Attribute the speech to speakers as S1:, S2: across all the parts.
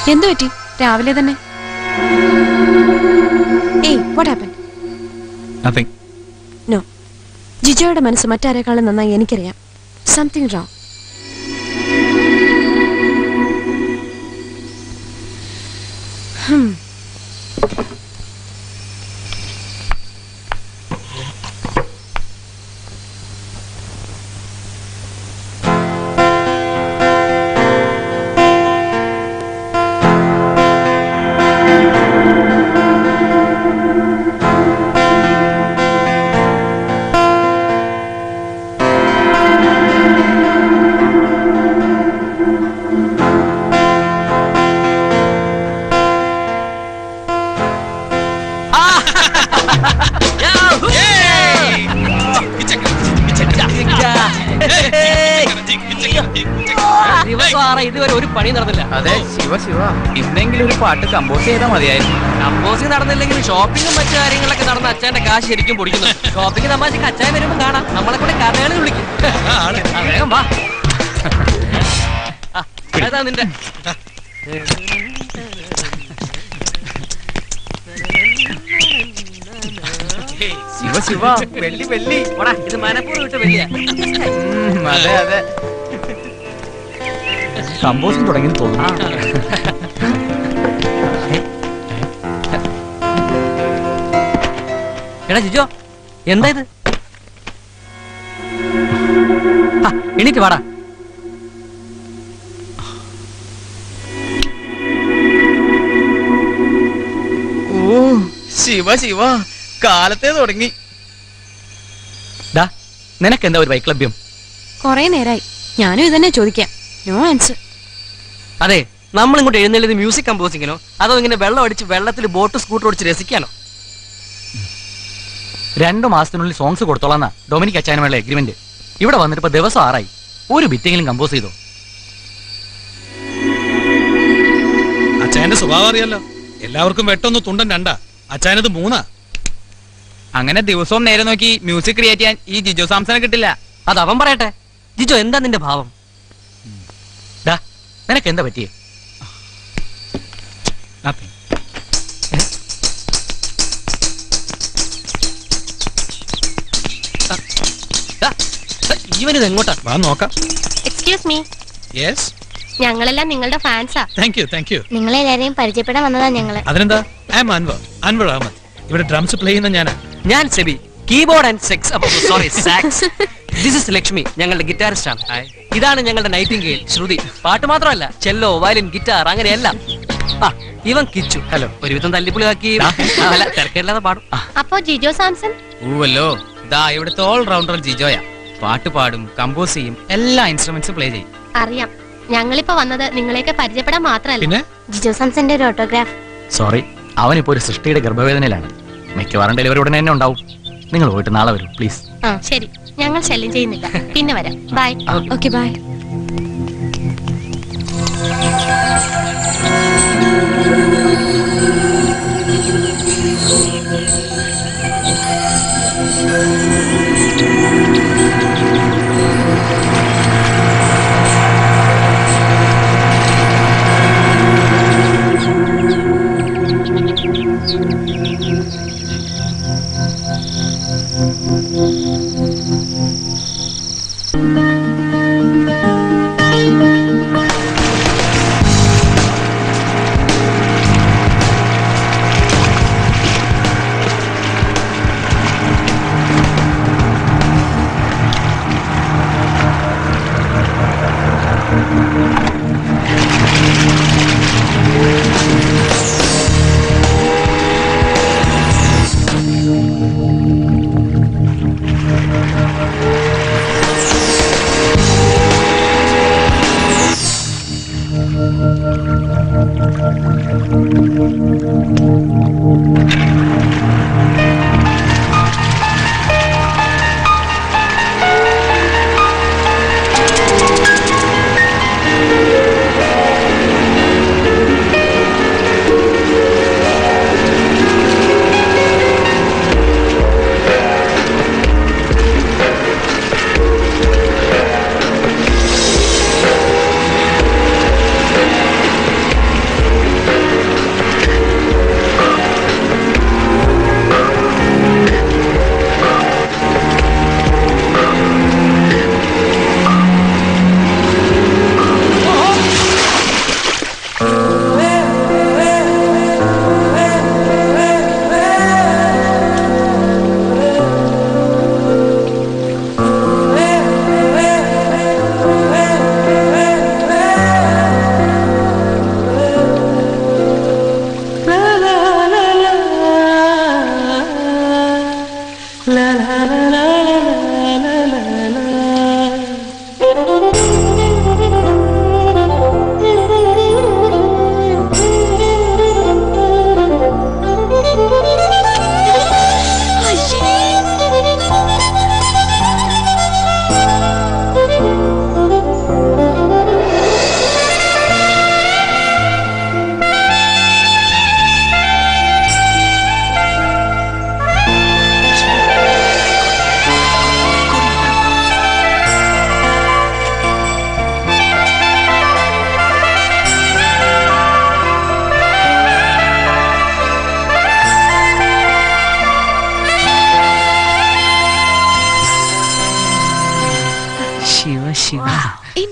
S1: എന്തു പറ്റി രാവിലെ തന്നെ hey what happen
S2: nothing
S1: no ജിജോയുടെ മനസ്സ് മറ്റാരെക്കാളും നന്നായി എനിക്കറിയാം സംതിങ് റോങ്
S3: ദിവസം ആറ ഇതുവരെ ഒരു പണി നടന്നില്ല
S2: അതെ ശിവ ശിവ ഇന്നെങ്കിലും ഒരു പാട്ട് കമ്പോസ് ചെയ്താൽ മതിയായിരുന്നു
S3: കമ്പോസിംഗ് നടന്നില്ലെങ്കിൽ ഷോപ്പിംഗും മറ്റു കാര്യങ്ങളൊക്കെ നടന്ന അച്ഛന്റെ കാശ് ശരിക്കും പൊടിക്കുന്നു ഷോപ്പിംഗ് തമാശക്ക് അച്ഛൻ വരുമ്പോൾ കാണാം നമ്മളെ കൂടെ കഥകളി വിളിക്കും ആ, വേഗം വാ ആ, ഏതാ നിന്റെ
S2: ശിവ ശിവ വെള്ളി വെള്ളി
S3: പോടാ, ഇത് മനപ്പൂർവ്വം വിട്ട് വലിയ
S2: ഉം, അതെ അതെ കമ്പോസിങ് തുടങ്ങി തോന്നുന്നു
S3: എടാ ജിജോ എന്താ ഇത് ആ, എണീറ്റ് വാടാ
S2: ഓ ശിവ ശിവ കാലത്തെ തുടങ്ങി
S3: ഡാ നിനക്ക് എന്താ ഒരു വൈക്ലഭ്യം
S1: കൊറേ നേരായി ഞാനും ഇതന്നെ ചോദിക്കാം നോ ആൻസർ
S3: അതെ നമ്മൾ ഇങ്ങോട്ട് എഴുന്നള്ളിയത് മ്യൂസിക് കമ്പോസിങ്ങിനോ അതോ ഇങ്ങനെ വെള്ളം അടിച്ച് വെള്ളത്തിൽ ബോട്ട് സ്കൂട്ടർ ഓടിച്ച് രസിക്കാനോ
S4: രണ്ടു മാസത്തിനുള്ളിൽ സോങ്സ് കൊടുത്തോളാന്നാ ഡൊമിനിക് അച്ചാനുമായുള്ള എഗ്രിമെന്റ് ഇവിടെ വന്നിട്ട് ഇപ്പൊ ദിവസം ആറായി ഒരു ബിറ്റെങ്കിലും കമ്പോസ് ചെയ്തോ
S5: അച്ചായന്റെ സ്വഭാവം അറിയാലോ എല്ലാവർക്കും വെട്ടൊന്ന് തുണ്ടൻ രണ്ടാ അച്ചായനത് മൂന്നാ
S2: അങ്ങനെ ദിവസവും നേരെ നോക്കി മ്യൂസിക് ക്രിയേറ്റ് ചെയ്യാൻ ഈ ജിജോ സാംസനെ കിട്ടില്ല
S3: അത് അവൻ പറയട്ടെ ജിജോ എന്താ നിന്റെ ഭാവം
S4: ഡാ നിനക്ക് എന്താ പറ്റിയേ
S5: Nothing.
S3: ദാ, ദാ, ഇവനിത് എങ്ങോട്ടാ
S5: വാ നോക്കാം
S6: എക്സ്ക്യൂസ് മീ
S5: യെസ്
S6: ഞങ്ങളെല്ലാം നിങ്ങളുടെ ഫാൻസാ
S5: താങ്ക് യു താങ്ക് യു
S6: നിങ്ങളെല്ലാരെയും പരിചയപ്പെടാൻ വന്നതാ ഞങ്ങള്
S5: അതിനെന്താ ഐ എം അൻവർ അൻവർ അഹമ്മദ് ഇവിടെ ഡ്രംസ് പ്ലേ ചെയ്യുന്ന ഞാനാ
S3: ഞാൻ സെബി കീബോർഡ് ആൻഡ് സെക്സ് അപ്പൊ sorry sax this is Lakshmi ഞങ്ങളുടെ ഗിറ്റാറിസ്റ്റ് ആണ് ഇതാണ് ഞങ്ങളുടെ നൈറ്റിംഗേൽ ശ്രുതി പാട്ട് മാത്രമല്ല ചെല്ലോ വയലിൻ ഗിറ്റാർ അങ്ങനെയെല്ലാം ആ ഇവൻ കിച്ചു ഹലോ ഒരുവിധം തല്ലിപ്പുളിയാക്കി അല്ല തിരക്കില്ലാതെ പാടും ആ,
S6: അപ്പോ ജിജോ സാംസൺ
S2: ഊവല്ലോ ദാ ഇവിടുത്തെ ഓൾ റൗണ്ടർ ജിജോയാ പാട്ട് പാടും കമ്പോസ് ചെയ്യും എല്ലാ ഇൻസ്ട്രുമെന്റ്സും പ്ലേ ചെയ്യും
S6: അറിയാം ഞങ്ങളിപ്പോ വന്നത് നിങ്ങളെയൊക്കെ പരിചയപ്പെടാൻ മാത്രമല്ല
S5: പിന്നെ
S6: ജിജോ സാംസന്റെ ഒരു ഓട്ടോഗ്രാഫ്
S4: സോറി അവനിപ്പോ ഒരു സൃഷ്ടിയുടെ ഗർഭവേദനയിലാണ് മിക്കവാറും ഡെലിവറി ഉടനെ തന്നെ ഉണ്ടാവും നിങ്ങൾ പോയിട്ട് നാളെ വരൂ പ്ലീസ്
S6: ആ ശരി ഞങ്ങൾ ശല്യം ചെയ്യുന്നില്ല പിന്നെ വരാം bye
S1: okay bye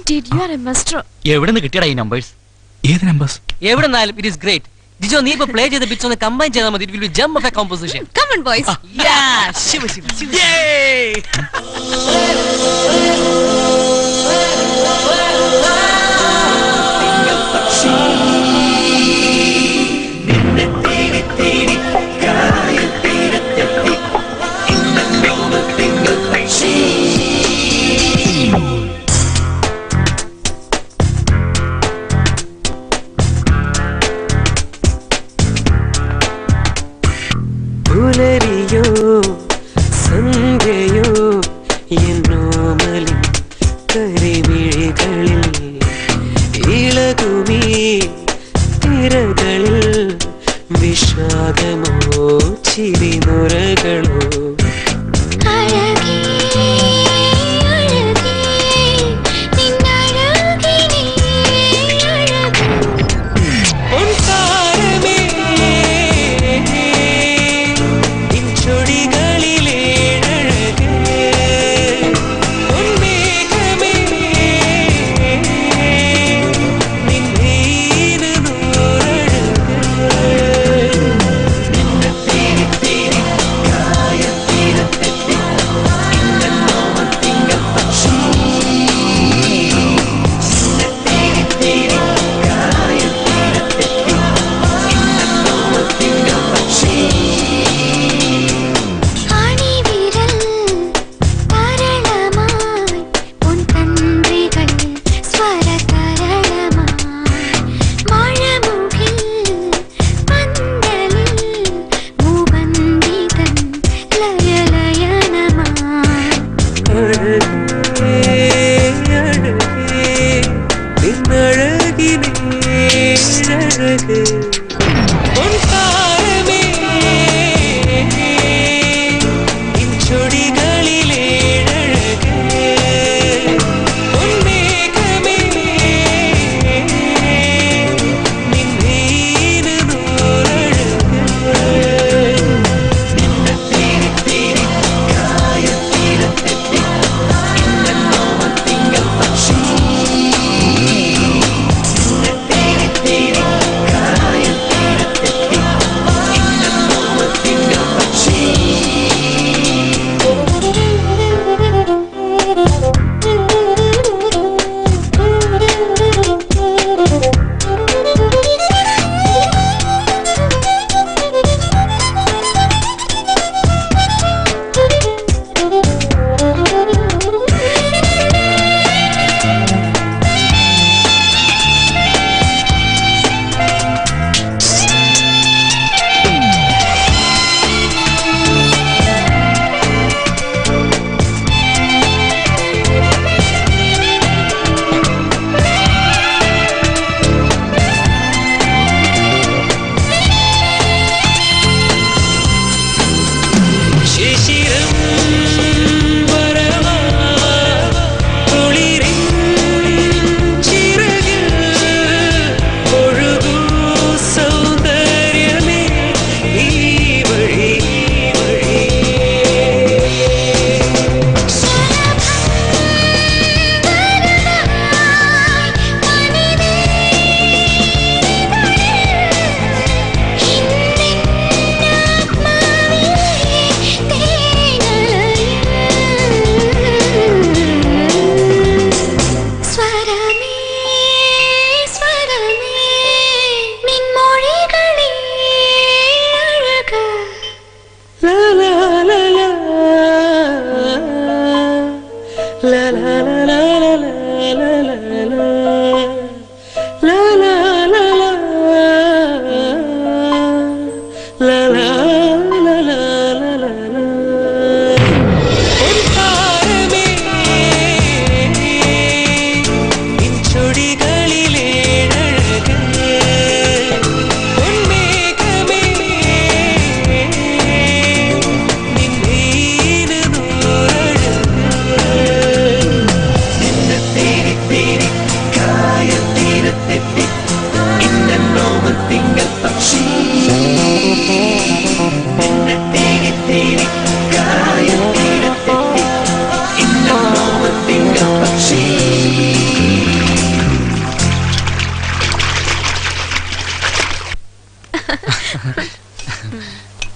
S1: Indeed, you are a master.
S4: എവിടെ നിന്ന് കിട്ടിയടാ ഈ നമ്പേഴ്സ്
S5: ഏത് നമ്പേഴ്സ്
S3: എവിടെ നിന്നാലും ഇറ്റ് ഇസ് ഗ്രേറ്റ് ജിജോ നീ ഇപ്പൊ പ്ലേ ചെയ്ത ബിറ്റ്സ് ഒന്ന് കമ്പൈൻ ചെയ്താൽ മതി it will be jump of a composition
S1: Come on, boys.
S3: Shiva Shiva Shiva
S7: പുലരിയോ സന്ധ്യയോ എന്നോമലിൻ കരിമിഴികളിൽ ഇളകുമീ തിരകളിൽ വിഷാദമോ ചിരിനുരകളോ
S6: അഴകേ അഴകേ നിന്നഴകിനെ അഴകേ
S7: പൊൻതാരമേ നിൻ ചൊടികളിലെ അഴകേ പൊന്മേഘമേ നിൻ നീല നൂറഴകേ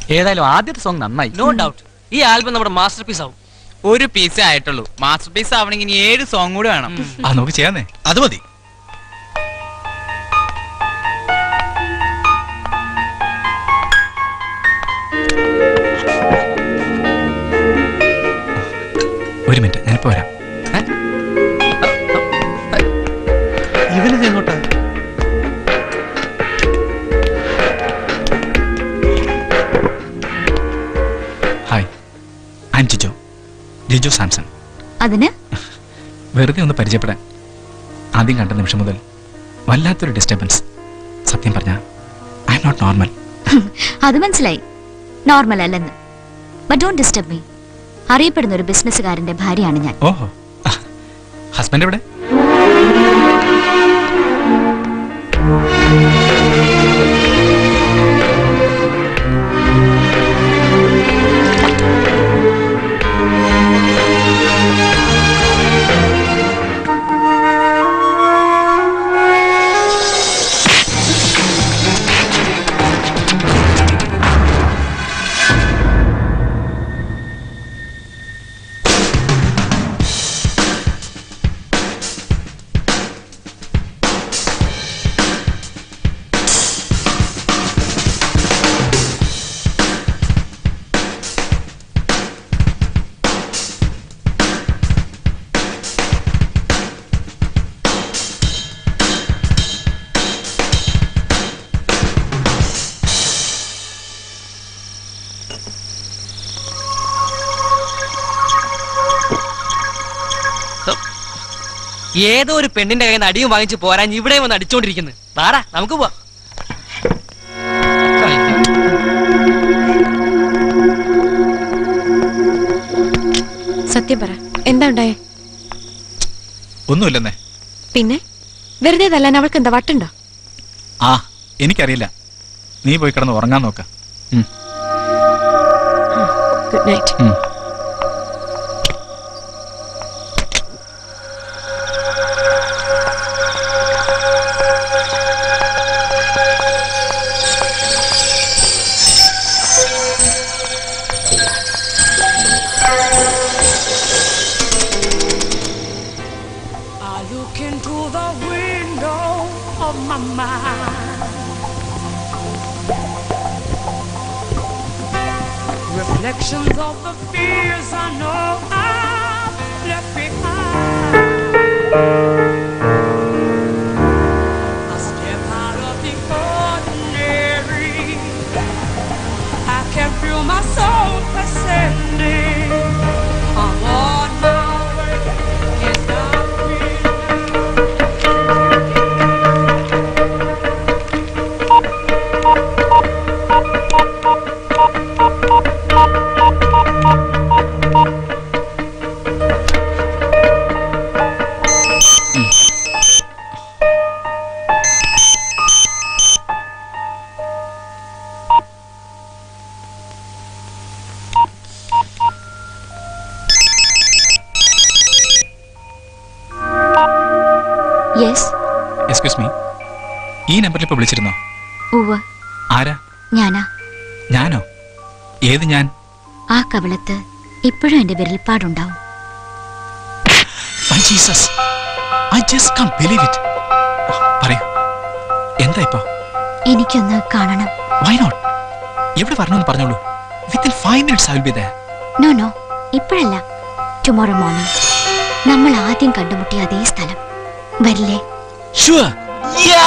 S4: ഏതായാലും ആദ്യത്തെ സോങ് നന്നായി
S3: നോ ഡൗട്ട് ഈ ആൽബം നമ്മുടെ മാസ്റ്റർ പീസ് ആവും
S2: ഒരു പീസേ ആയിട്ടുള്ളൂ മാസ്റ്റർ പീസ് ആവണമെങ്കിൽ ഇനി ഏഴ് സോങ് കൂടി വേണം
S8: ആ നമുക്ക് ചെയ്യാന്നേ
S5: അത് മതി
S8: ഒരു മിനിറ്റ് ഞാനിപ്പോ വരാം
S5: ഇവനിത് എങ്ങോട്ടാ
S8: hi I'm Jijo Jijo Samson
S9: അതിന്
S8: വെറുതെ ഒന്ന് പരിചയപ്പെടാൻ ആദ്യം കണ്ട നിമിഷം മുതൽ വല്ലാത്തൊരു ഡിസ്റ്റർബൻസ് സത്യം പറഞ്ഞ ഐ എം നോട്ട് നോർമൽ
S9: അത് മനസ്സിലായി നോർമൽ അല്ലെന്ന് ബട്ട് ഡോണ്ട് ഡിസ്റ്റർബ് മീ അറിയപ്പെടുന്ന ഒരു ബിസിനസ്സുകാരന്റെ ഭാര്യയാണ് ഞാൻ
S8: ഓഹോ ഹസ്ബൻഡ് എവിടെ
S3: ഏതോ ഒരു പെണ്ണിന്റെ കയ്യിൽ നിന്ന് അടിയും വാങ്ങിച്ച് പോരാൻ ഇവിടെ വന്ന് അടിച്ചോണ്ടിരിക്കുന്നു താടാ നമുക്ക് പോവാം
S1: സത്യം പറ എന്താ ഉണ്ടായേ
S8: ഒന്നുമില്ലെന്നേ
S1: പിന്നെ വെറുതെ തല്ലാൻ അവൾക്ക് എന്താ വട്ടുണ്ടോ
S8: ആ എനിക്കറിയില്ല നീ പോയി കിടന്ന് ഉറങ്ങാൻ നോക്ക
S1: good night
S7: I look into the window of my mind. Reflections of the fears I know I've left behind. I step out of the ordinary. I can feel my soul ascending. I'm on my way. It's not real.
S9: Yes
S8: excuse me ഈ നമ്പറിൽ ഇപ്പൊ വിളിച്ചിരുന്നോ
S9: ഉവ്വ്
S8: ആരാ
S9: ഞാനാ
S8: ഞാനോ ഏത് ഞാൻ
S9: ആ കവിളത്ത് ഇപ്പോഴും എന്റെ വിരൽപ്പാടുണ്ടാവും
S8: my Jesus I just can't believe it പറയൂ എന്താ ഇപ്പോ
S9: എനിക്കൊന്ന് കാണണം
S8: വൈ നോട്ട് എവിടെ വരണമെന്ന് പറഞ്ഞോളൂ within five minutes I will be there
S9: no no ഇപ്പോഴല്ല ടുമോറോ മോർണിംഗ് നമ്മൾ ആദ്യം കണ്ടുമുട്ടിയ അതേ സ്ഥലം വരില്ലേ
S8: ഷുവർ യാ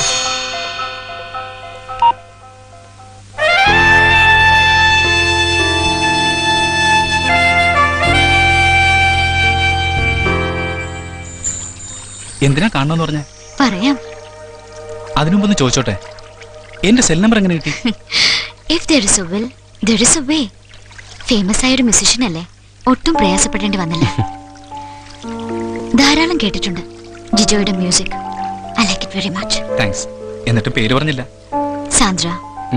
S8: എന്തിനാ കാണണമെന്ന് പറഞ്ഞേ
S9: പറയാം
S8: അതിനു മുമ്പ് ഒന്ന് ചോദിച്ചോട്ടെ എന്റെ സെൽ നമ്പർ എങ്ങനെ കിട്ടി
S9: if there is a will there is a way famous ആയ ഒരു മ്യൂസിഷ്യൻ അല്ലേ ഒട്ടും പ്രയാസപ്പെടേണ്ടി വന്നില്ല ധാരാളം കേട്ടിട്ടുണ്ട് ജിജോയുടെ music I like it very much
S8: thanks എന്നിട്ട് പേര് പറഞ്ഞില്ല
S9: സാന്ദ്ര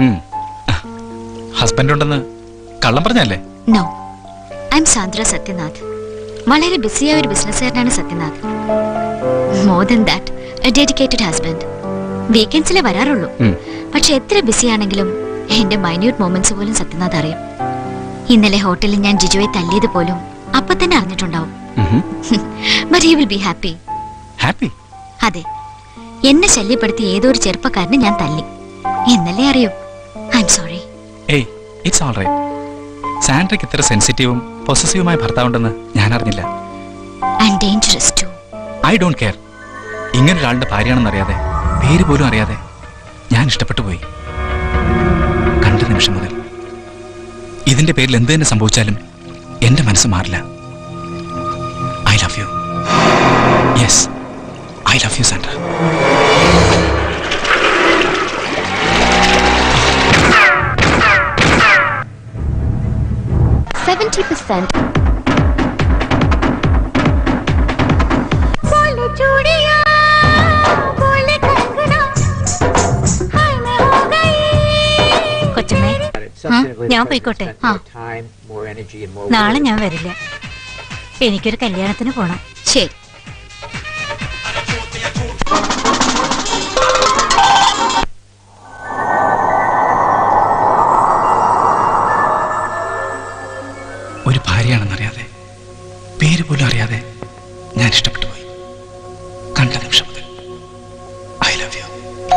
S8: ഹസ്ബൻഡ് ഉണ്ടെന്ന് കള്ളം പറഞ്ഞല്ലേ
S9: no I'm Sandra Sathyanath വളരെ ബിസിയായ ഒരു ബിസിനസ്സുകാരനാണ് Sathyanath more than that a dedicated husband വീക്കെൻഡ്സിലെ വരാറുള്ളൂ
S8: ഉം.
S9: പക്ഷെ എത്ര ബിസി ആണെങ്കിലും എന്റെ മൈന്യൂട്ട് മൊമെന്റ്സ് പോലും സത്യനാഥ് അറിയും ഇന്നലെ ഹോട്ടലിൽ ഞാൻ ജിജുവെ തല്ലിയത് പോലും അപ്പൊ തന്നെ അറിഞ്ഞിട്ടുണ്ടാവും but he will be happy
S8: happy
S9: അതെ എന്നെ ശല്യപ്പെടുത്തി ഏതോ ഒരു ചെറുപ്പക്കാരനെ ഞാൻ തല്ലി എന്നല്ലേ അറിയൂ I'm sorry
S8: hey it's all right സാൻഡ്രയ്ക്ക് ഇത്ര സെൻസിറ്റീവും പൊസസീവുമായ ഭർത്താവുണ്ടെന്ന് ഞാൻ അറിഞ്ഞില്ല
S9: and dangerous too
S8: I don't care ഇങ്ങനെ ഒരാളുടെ ഭാര്യയാണെന്ന് അറിയാതെ പേര് പോലും അറിയാതെ ഞാൻ ഇഷ്ടപ്പെട്ടു പോയി കണ്ട നിമിഷം മുതൽ ഇതിന്റെ പേരിൽ എന്ത് തന്നെ സംഭവിച്ചാലും എന്റെ മനസ്സ് മാറില്ല I love you yes I love you Sandra
S6: seventy percent
S9: കൊച്ചമ്മേ ഞാൻ പോയിക്കോട്ടെ ആ
S10: നാളെ ഞാൻ വരില്ല എനിക്കൊരു കല്യാണത്തിന് പോണം
S9: ശരി
S8: ഒരു ഭാര്യയാണെന്നറിയാതെ പേര് പോലും അറിയാതെ ഞാൻ ഇഷ്ടപ്പെട്ടു പോയി കണ്ട നിമിഷം മുതൽ ഐ ലവ് യു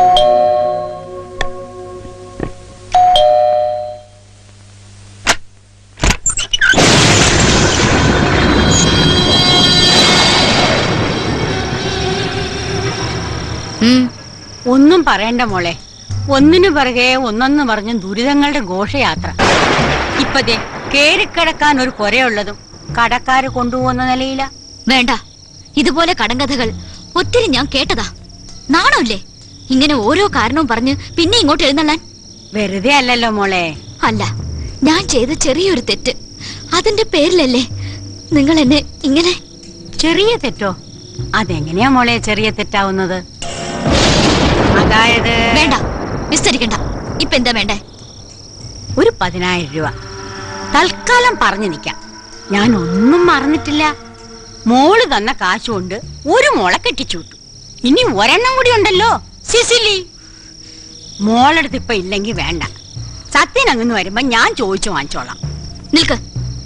S10: ഒന്നും പറയണ്ട മോളെ ഒന്നിനു പിറകെ ഒന്നൊന്ന് പറഞ്ഞ് ദുരിതങ്ങളുടെ ഘോഷയാത്ര ഇപ്പതേ കേറിക്കിടക്കാൻ ഒരു കൊരയുള്ളതും കടക്കാര് കൊണ്ടുപോകുന്ന നിലയില
S9: വേണ്ട ഇതുപോലെ കടങ്കഥകൾ ഒത്തിരി ഞാൻ കേട്ടതാ നാണമില്ലേ ഇങ്ങനെ ഓരോ കാരണവും പറഞ്ഞ് പിന്നെ ഇങ്ങോട്ട് എഴുന്നള്ളാൻ
S10: വെറുതെ അല്ലല്ലോ മോളെ
S9: അല്ല ഞാൻ ചെയ്ത ചെറിയൊരു തെറ്റ് അതിന്റെ പേരിലല്ലേ നിങ്ങൾ എന്നെ ഇങ്ങനെ
S10: ചെറിയ തെറ്റോ അതെങ്ങനെയാ മോളെ ചെറിയ തെറ്റാവുന്നത് അതായത്
S9: വേണ്ട വിസ്തരിക്കണ്ട ഇപ്പൊ എന്താ വേണ്ടേ
S10: ഒരു പതിനായിരം രൂപ തൽക്കാലം പറഞ്ഞു നിൽക്കാം ഞാൻ ഒന്നും മറന്നിട്ടില്ല മോള് തന്ന കാശ് കൊണ്ട് ഒരു മോളെ കെട്ടിച്ചു വിട്ടു ഇനി ഒരെണ്ണം കൂടി ഉണ്ടല്ലോ സിസിലി മോളടുത്ത് ഇപ്പൊ ഇല്ലെങ്കിൽ വേണ്ട സത്യൻ അങ്ങ് വരുമ്പോ ഞാൻ ചോദിച്ചു വാങ്ങിച്ചോളാം
S9: നിൽക്ക്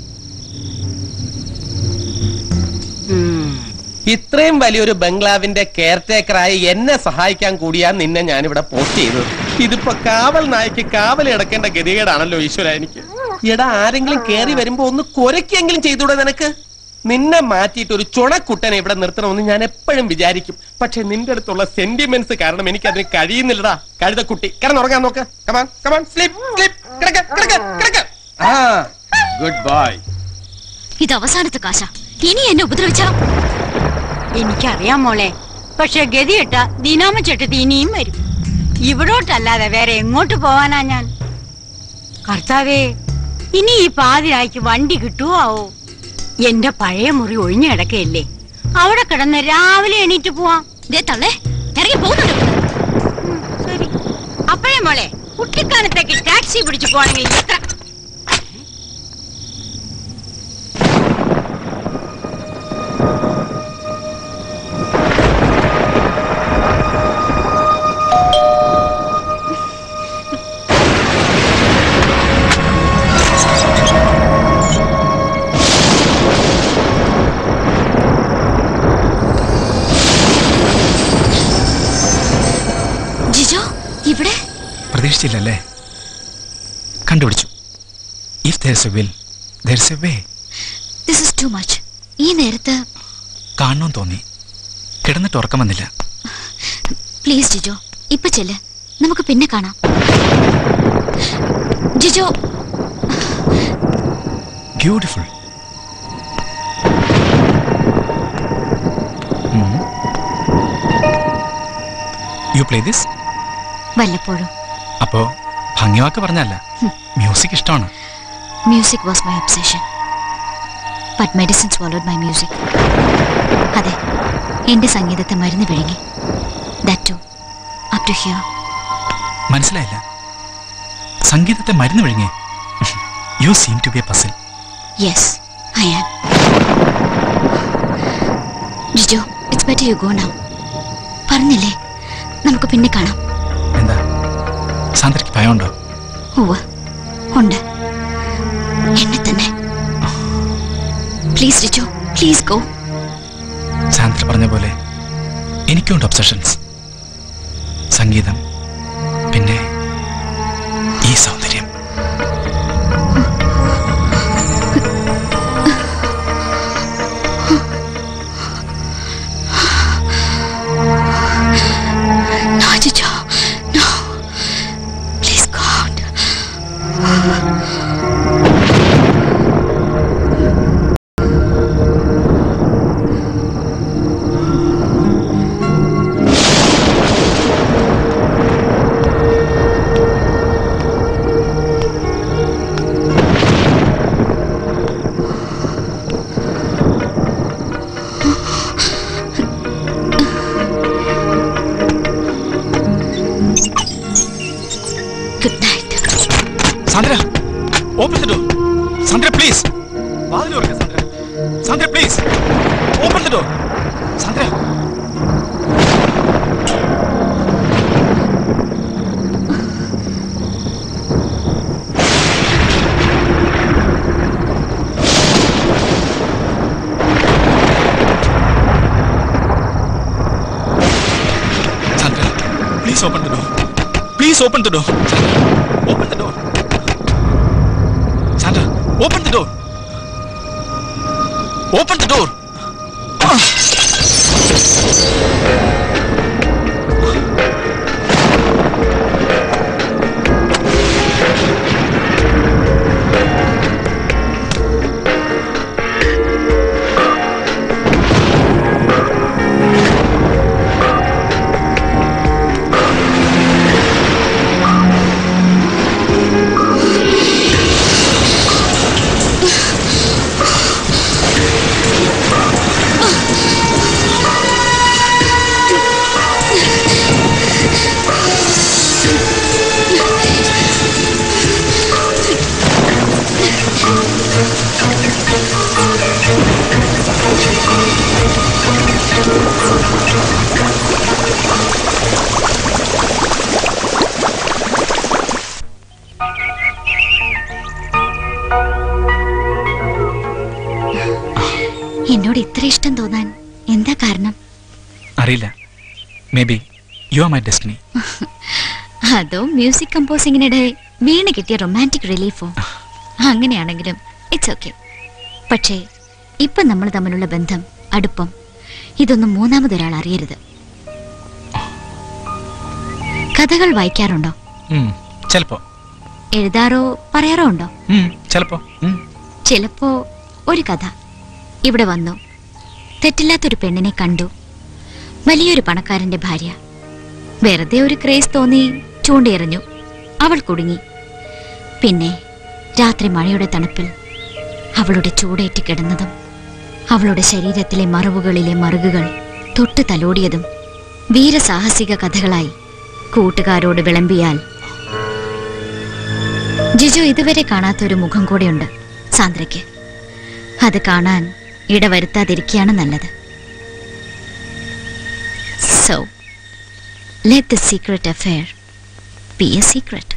S11: ഇത്രയും വലിയൊരു ബംഗ്ലാവിന്റെ കെയർടേക്കറായി എന്നെ സഹായിക്കാൻ കൂടിയാ നിന്നെ ഞാനിവിടെ പോസ്റ്റ് ചെയ്തത് ഇതിപ്പോ കാവൽ നായ്ക്ക് കാവൽ കിടക്കേണ്ട ഗതികേടാണല്ലോ ഈശ്വര എനിക്ക് എടാ ആരെങ്കിലും കേറി വരുമ്പോ ഒന്ന് കുരയ്ക്കെങ്കിലും ചെയ്തൂടെ നിനക്ക് നിന്നെ മാറ്റിയിട്ട് ഒരു ചുണക്കുട്ടനെ ഇവിടെ നിർത്തണമെന്ന് ഞാൻ എപ്പോഴും വിചാരിക്കും പക്ഷെ നിന്റെ അടുത്തുള്ള സെന്റിമെന്റ്സ് കാരണം എനിക്ക് അതിന് കഴിയുന്നില്ലടാ കഴുതക്കുട്ടി കിടന്നുറങ്ങാൻ നോക്ക് കമാൻ കമാൻ സ്ലീപ് സ്ലീപ് കിടക്ക കിടക്ക കിടക്ക ആ ഗുഡ് ബോയ്
S9: ഇത് അവസാനത്തെ കാശ ഇനി എന്നെ ഉപദ്രവിച്ചാ
S10: എനിക്കറിയാം മോളെ പക്ഷെ ഗതിയിട്ട ദീനാമ ചെട്ടത്തി ഇനിയും വരും ഇവിടോട്ടല്ലാതെ വേറെ എങ്ങോട്ട് പോവാനാ ഞാൻ കർത്താവേ ഇനി ഈ പാതിരായ്ക്ക് വണ്ടി കിട്ടുവോ ആവോ എന്റെ പഴയ മുറി ഒഴിഞ്ഞു കിടക്കയല്ലേ അവിടെ കിടന്ന് രാവിലെ എണീറ്റ് പോവാം
S9: തള്ളേ ഇറങ്ങി പോകുന്നുണ്ട്
S10: ശരി അപ്പഴേ മോളെ കുട്ടിക്കാലത്തേക്ക് ടാക്സി പിടിച്ചു പോണെങ്കിൽ എത്ര
S9: ജിജോ ഇവിടെ
S8: പ്രതീക്ഷിച്ചില്ലല്ലേ കണ്ടുപിടിച്ചു if there's a will there's a way
S9: this is too much ഈ നേരത്ത്
S8: കാണണമെന്ന് തോന്നി കിടന്നിട്ട് ഉറക്കം വന്നില്ല
S9: പ്ലീസ് ജിജോ ഇപ്പൊ ചെല്ല് നമുക്ക് പിന്നെ കാണാം Jijo
S8: beautiful you play this
S9: വല്ലപ്പോഴും
S8: അപ്പോ ഭംഗിവാക്ക് പറഞ്ഞല്ല മ്യൂസിക് ഇഷ്ടമാണ്
S9: music was my obsession but medicine swallowed my music അതെ എന്റെ സംഗീതത്തെ മരുന്ന് വിഴുങ്ങി that to up to hear
S8: മനസ്സിലായില്ല സംഗീതത്തെ മരുന്ന് വിഴുങ്ങേ you seem to be a puzzle
S9: yes I am Jijo it's better you go now പറഞ്ഞില്ലേ നമുക്ക് പിന്നെ കാണാം
S8: എന്താ സാന്ദ്രയ്ക്ക് ഭയമുണ്ടോ
S9: ഉവ്വ് ഉണ്ട് എന്നെ തന്നെ please Riju please go
S8: Sandra പറഞ്ഞ പോലെ എനിക്കുണ്ട് ഒബ്സഷൻസ് സംഗീതം പിന്നെ ഈ സൗന്ദര്യം
S9: No, Jojo. No. Please, God. Good night.
S8: Sandra open the door Sandra please വാതിൽ തുറക്ക് Sandra Sandra please open the door Sandra Sandra please open the door please open the door open the door Sandra, open the door. Open the door.
S9: എന്നോട് ഇത്ര ഇഷ്ടം തോന്നാൻ എന്താ കാരണം
S8: അറിയില്ല maybe you are my destiny
S9: അതോ music കമ്പോസിങ്ങിനിടെ വീണ് കിട്ടിയ റൊമാൻറ്റിക് റിലീഫോ അങ്ങനെയാണെങ്കിലും ഇറ്റ്സ് ഓക്കെ പക്ഷേ ഇപ്പം നമ്മൾ തമ്മിലുള്ള ബന്ധം അടുപ്പം ഇതൊന്നും മൂന്നാമതൊരാൾ അറിയരുത് കഥകൾ വായിക്കാറുണ്ടോ
S8: ചിലപ്പോ
S9: എഴുതാറോ പറയാറോ ഉണ്ടോ
S8: ഉം, ചിലപ്പോ ഉം.
S9: ചിലപ്പോ ഒരു കഥ ഇവിടെ വന്നു തെറ്റില്ലാത്തൊരു പെണ്ണിനെ കണ്ടു വലിയൊരു പണക്കാരന്റെ ഭാര്യ വെറുതെ ഒരു ക്രേസ് തോന്നി ചൂണ്ടിയെറിഞ്ഞു അവൾ കുടുങ്ങി പിന്നെ രാത്രി മഴയുടെ തണുപ്പിൽ അവളുടെ ചൂടേറ്റ് കിടന്നതും അവളുടെ ശരീരത്തിലെ മറവുകളിലെ മറുകുകൾ തൊട്ട് തലോടിയതും വീരസാഹസിക കഥകളായി കൂട്ടുകാരോട് വിളമ്പിയാൽ ജിജു ഇതുവരെ കാണാത്തൊരു മുഖം കൂടെയുണ്ട് സാന്ദ്രയ്ക്ക് അത് കാണാൻ ഇടവരുത്താതിരിക്കുകയാണ് നല്ലത് so let the secret affair be a secret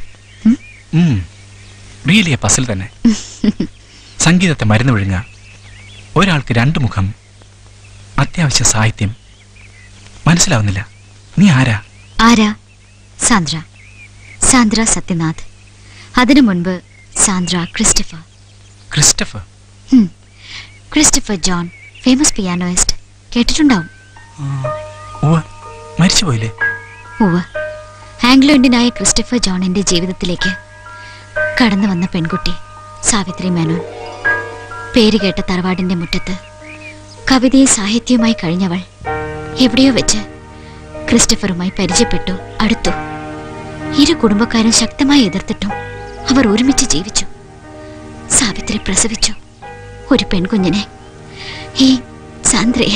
S8: really a puzzle തന്നെ സംഗീതത്തെ മരുന്ന് വിഴുങ്ങ ഒരാൾക്ക് രണ്ട് മുഖം അത്യാവശ്യ സാഹിത്യം മനസ്സിലാവുന്നില്ല നീ ആരാ
S9: ആരാ സാന്ദ്ര സാന്ദ്ര സത്യനാഥ് അതിനു മുൻപ് സാന്ദ്ര ക്രിസ്റ്റഫർ
S8: ക്രിസ്റ്റഫർ
S9: ഹും. ക്രിസ്റ്റഫർ ജോൺ ഫേമസ് പിയാനോയിസ്റ്റ് കേട്ടിട്ടുണ്ടാവും
S8: ഉവ്വ് മരിച്ചുപോയില്ലേ
S9: ഉവ്വ് ആംഗ്ലോ ഇന്ത്യനായ ക്രിസ്റ്റഫർ ജോണിന്റെ ജീവിതത്തിലേക്ക് കടന്നു വന്ന പെൺകുട്ടി സാവിത്രി മേനോൻ പേരുകേട്ട തറവാടിന്റെ മുറ്റത്ത് കവിതയും സാഹിത്യവുമായി കഴിഞ്ഞവൾ എവിടെയോ വെച്ച് ക്രിസ്റ്റഫറുമായി പരിചയപ്പെട്ടു അടുത്തു ഇരു കുടുംബക്കാരും ശക്തമായി എതിർത്തിട്ടും അവർ ഒരുമിച്ച് ജീവിച്ചു സാവിത്രി പ്രസവിച്ചു ഒരു പെൺകുഞ്ഞിനെ ഈ സാന്ദ്രയെ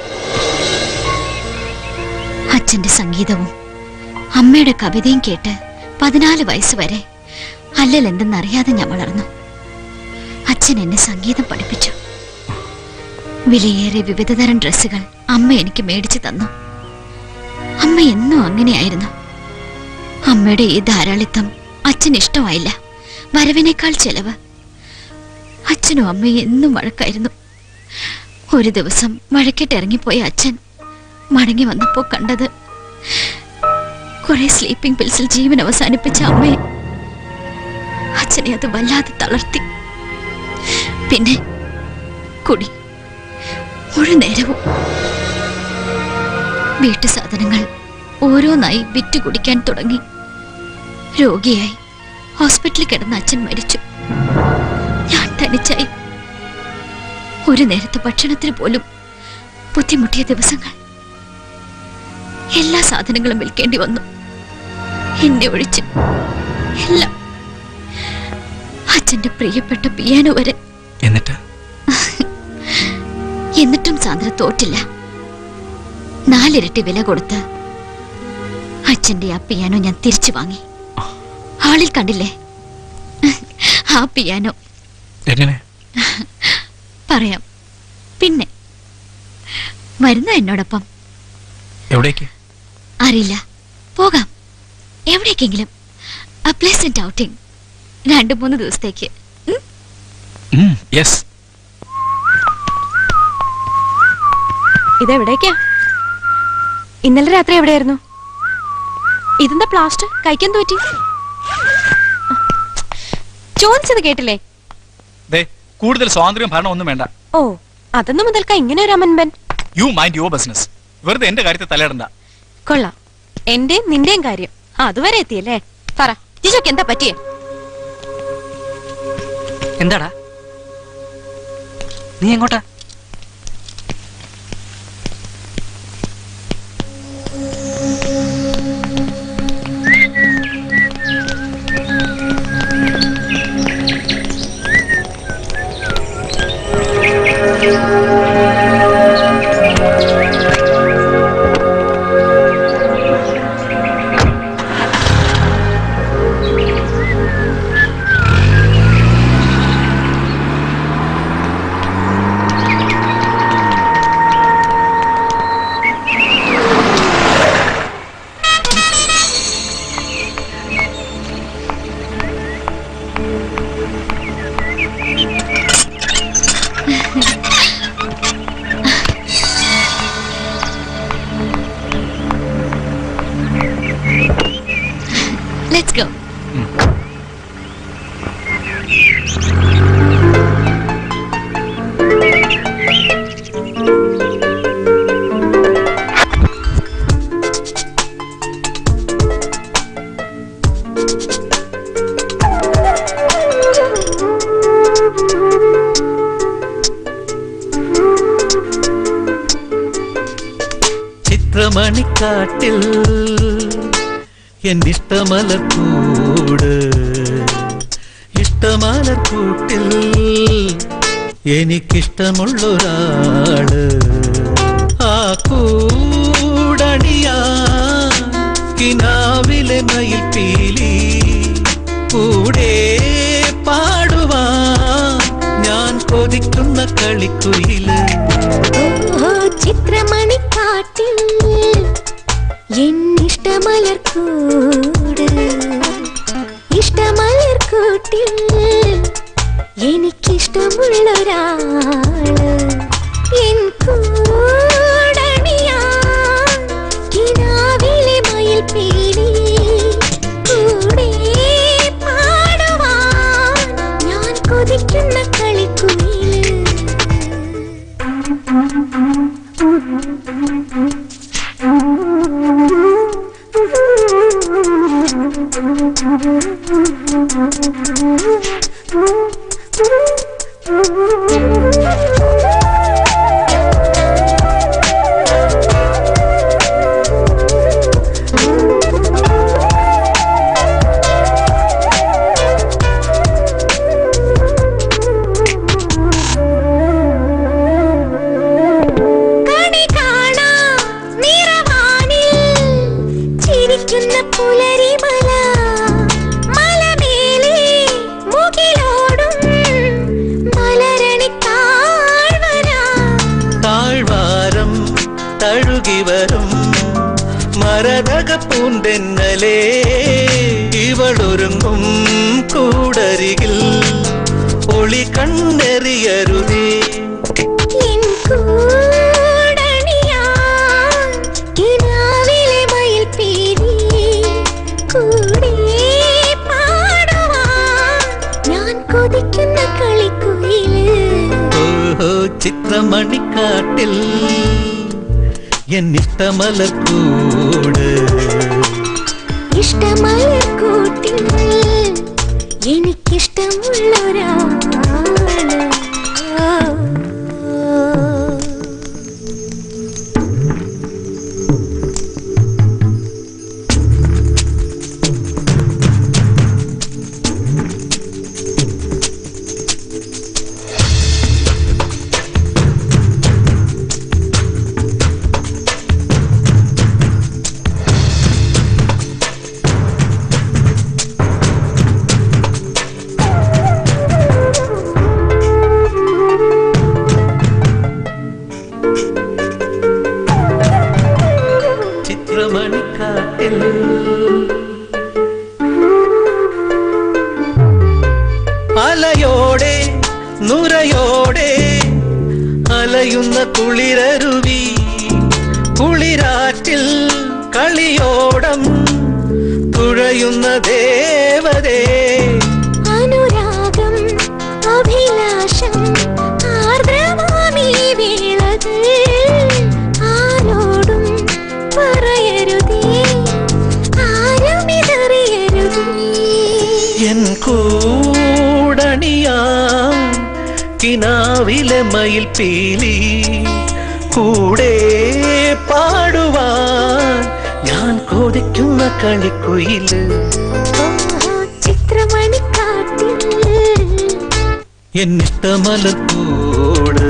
S9: അച്ഛന്റെ സംഗീതവും അമ്മയുടെ കവിതയും കേട്ട് പതിനാല് വയസ്സ് വരെ അല്ലൽ എന്തെന്നറിയാതെ ഞാൻ വളർന്നു അച്ഛൻ എന്നെ സംഗീതം പഠിപ്പിച്ചു വിലയേറെ വിവിധതരം ഡ്രസ്സുകൾ അമ്മ എനിക്ക് മേടിച്ചു തന്നു അമ്മ എന്നും അങ്ങനെയായിരുന്നു അമ്മയുടെ ഈ ധാരാളിത്തം അച്ഛന് ഇഷ്ടമായില്ല വരവിനേക്കാൾ ചെലവ് അച്ഛനും അമ്മയും എന്നും വഴക്കായിരുന്നു ഒരു ദിവസം വഴക്കിട്ട് ഇറങ്ങിപ്പോയ അച്ഛൻ മടങ്ങി വന്നപ്പോ കണ്ടത് കുറെ സ്ലീപ്പിംഗ് പിൽസിൽ ജീവൻ അവസാനിപ്പിച്ച അമ്മയെ അച്ഛനെ അത് വല്ലാതെ തളർത്തി പിന്നെ കുടി ഒരു നേരവും വീട്ടു സാധനങ്ങൾ ഓരോന്നായി വിറ്റ് കുടിക്കാൻ തുടങ്ങി രോഗിയായി ഹോസ്പിറ്റലിൽ കിടന്ന അച്ഛൻ മരിച്ചു ഞാൻ തനിച്ചായി ഒരു നേരത്തെ ഭക്ഷണത്തിന് പോലും ബുദ്ധിമുട്ടിയ ദിവസങ്ങൾ എല്ലാ സാധനങ്ങളും വിൽക്കേണ്ടി വന്നു എന്നെ ഒഴിച്ച് എല്ലാം അച്ഛന്റെ പ്രിയപ്പെട്ട പിയാനോ വരെ
S8: എന്നിട്ട്
S9: എന്നിട്ടും സാന്ദ്ര തോറ്റില്ല നാലിരട്ടി വില കൊടുത്ത് അച്ഛന്റെ ആ പിയാനോ ഞാൻ തിരിച്ചു വാങ്ങി ഹാളിൽ കണ്ടില്ലേ ആ പിയാനോ
S8: എങ്ങനെ
S9: പറയാം പിന്നെ വരുന്ന എന്നോടൊപ്പം
S8: എവിടേക്ക്
S9: അറിയില്ല പോകാം എവിടേക്കെങ്കിലും a pleasant outing രണ്ടു മൂന്ന് ദിവസത്തേക്ക്
S8: യെസ്
S1: ഇതെവിടേക്കാ ഇന്നലെ രാത്രി എവിടെയായിരുന്നു ഇതെന്താ പ്ലാസ്റ്റ് കഴിക്കാൻ തോറ്റി ചോദിച്ചത് കേട്ടില്ലേ
S8: ദേ കൂടുതൽ സ്വാതന്ത്ര്യം ഭരണം ഒന്നും വേണ്ട
S1: ഓ അതൊന്നു മുതൽക്ക ഇങ്ങനെ ഒരു അമൻമെന്റ്
S8: യു മൈൻഡ് യുവർ ബിസിനസ് വെറുതെ എന്റെ കാര്യത്തെ തലയിടണ്ട
S1: കൊള്ളാം എന്റെയും നിന്റെയും കാര്യം ആ, അതുവരെ എത്തിയല്ലേ പറ ജിജോക്ക് എന്താ പറ്റിയേ
S3: എന്താടാ നീ എങ്ങോട്ടാ
S9: ലെറ്റ്സ് ഗോ
S12: ചിത്രമണിക്കാട്ടിൽ എന്നിഷ്ടമലക്കൂട് ഇഷ്ടമലക്കൂട്ടിൽ എനിക്കിഷ്ടമുള്ളൊരാള് ആ കൂടണിയാ കിനാവിലെ മയിൽ പീലി കൂടെ പാടുവാ ഞാൻ കൊതിക്കുന്ന കളിക്കുയില്
S13: ചിത്രമണിക്കാട്ടിൽ എന്നിഷ്ടമലർക്കൂട് ഇഷ്ടമലർക്കൂട്ടിൽ എനിക്കിഷ്ടമുള്ളൊരാള് എൻ കൂടണിയാ കിനാവിലെ മയിൽ പീലി കൂടെ പാടുവാൻ ഞാൻ കൊതിക്കുന്ന കളിക്കുയില് കണി കാണാം നിറവാനിൽ ചിരിക്കുന്ന പുലരിമല മലമേലെ മുകിലോടും മലരണി താഴ്വര
S12: താഴ്വാരം തഴുകി വരും മരതക പൂന്തെന്നലേ ഇവ ഇവളൊരുങ്ങും കൂടരികിൽ ഒളി കണ്ണെറിയരുതേ
S13: എൻ കൂടണിയാൻ കിനാവിലെ മയിൽപ്പീലി കൂടെ പാടുവാൻ ഞാൻ കൊതിക്കുന്ന കളിക്കുയില്
S12: ഓഹോ ചിത്രമണിക്കാട്ടിൽ എന്നിഷ്ടമലക്കൂട്
S13: ഇഷ്ടമലക്കൂട്ടിൽ എനിക്കിഷ്ടമുള്ളൊരാള്
S12: ചിത്രമണിക്കാട്ടിൽ അലയോടെ നുരയോടെ അലയുന്ന കുളിരരുവി കുളിരാറ്റിൽ കളിയോടം തുഴയുന്ന ദേവതേ
S13: അനുരാഗം അഭിലാഷം ആർദ്രമാമീ വേളകൾ ആരോടും പറയരുതേ ആരുമിതറിയരുതേ
S12: എൻ കൂടണിയാ കിനാവിലെ മയിൽ പീലി കൂടെ പാടുവാൻ ഞാൻ കൊതിക്കുന്ന കളിക്കുയില്
S13: ചിത്രമണിക്കാട്ടിൽ
S12: എന്നിഷ്ടമലക്കൂട്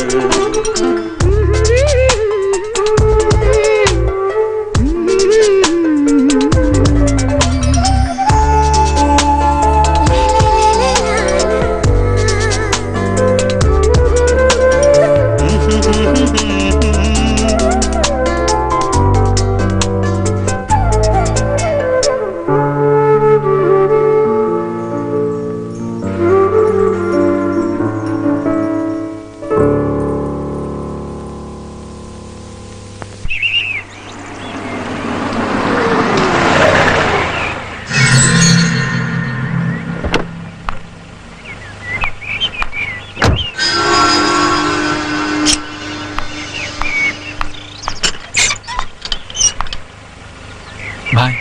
S8: ബായ്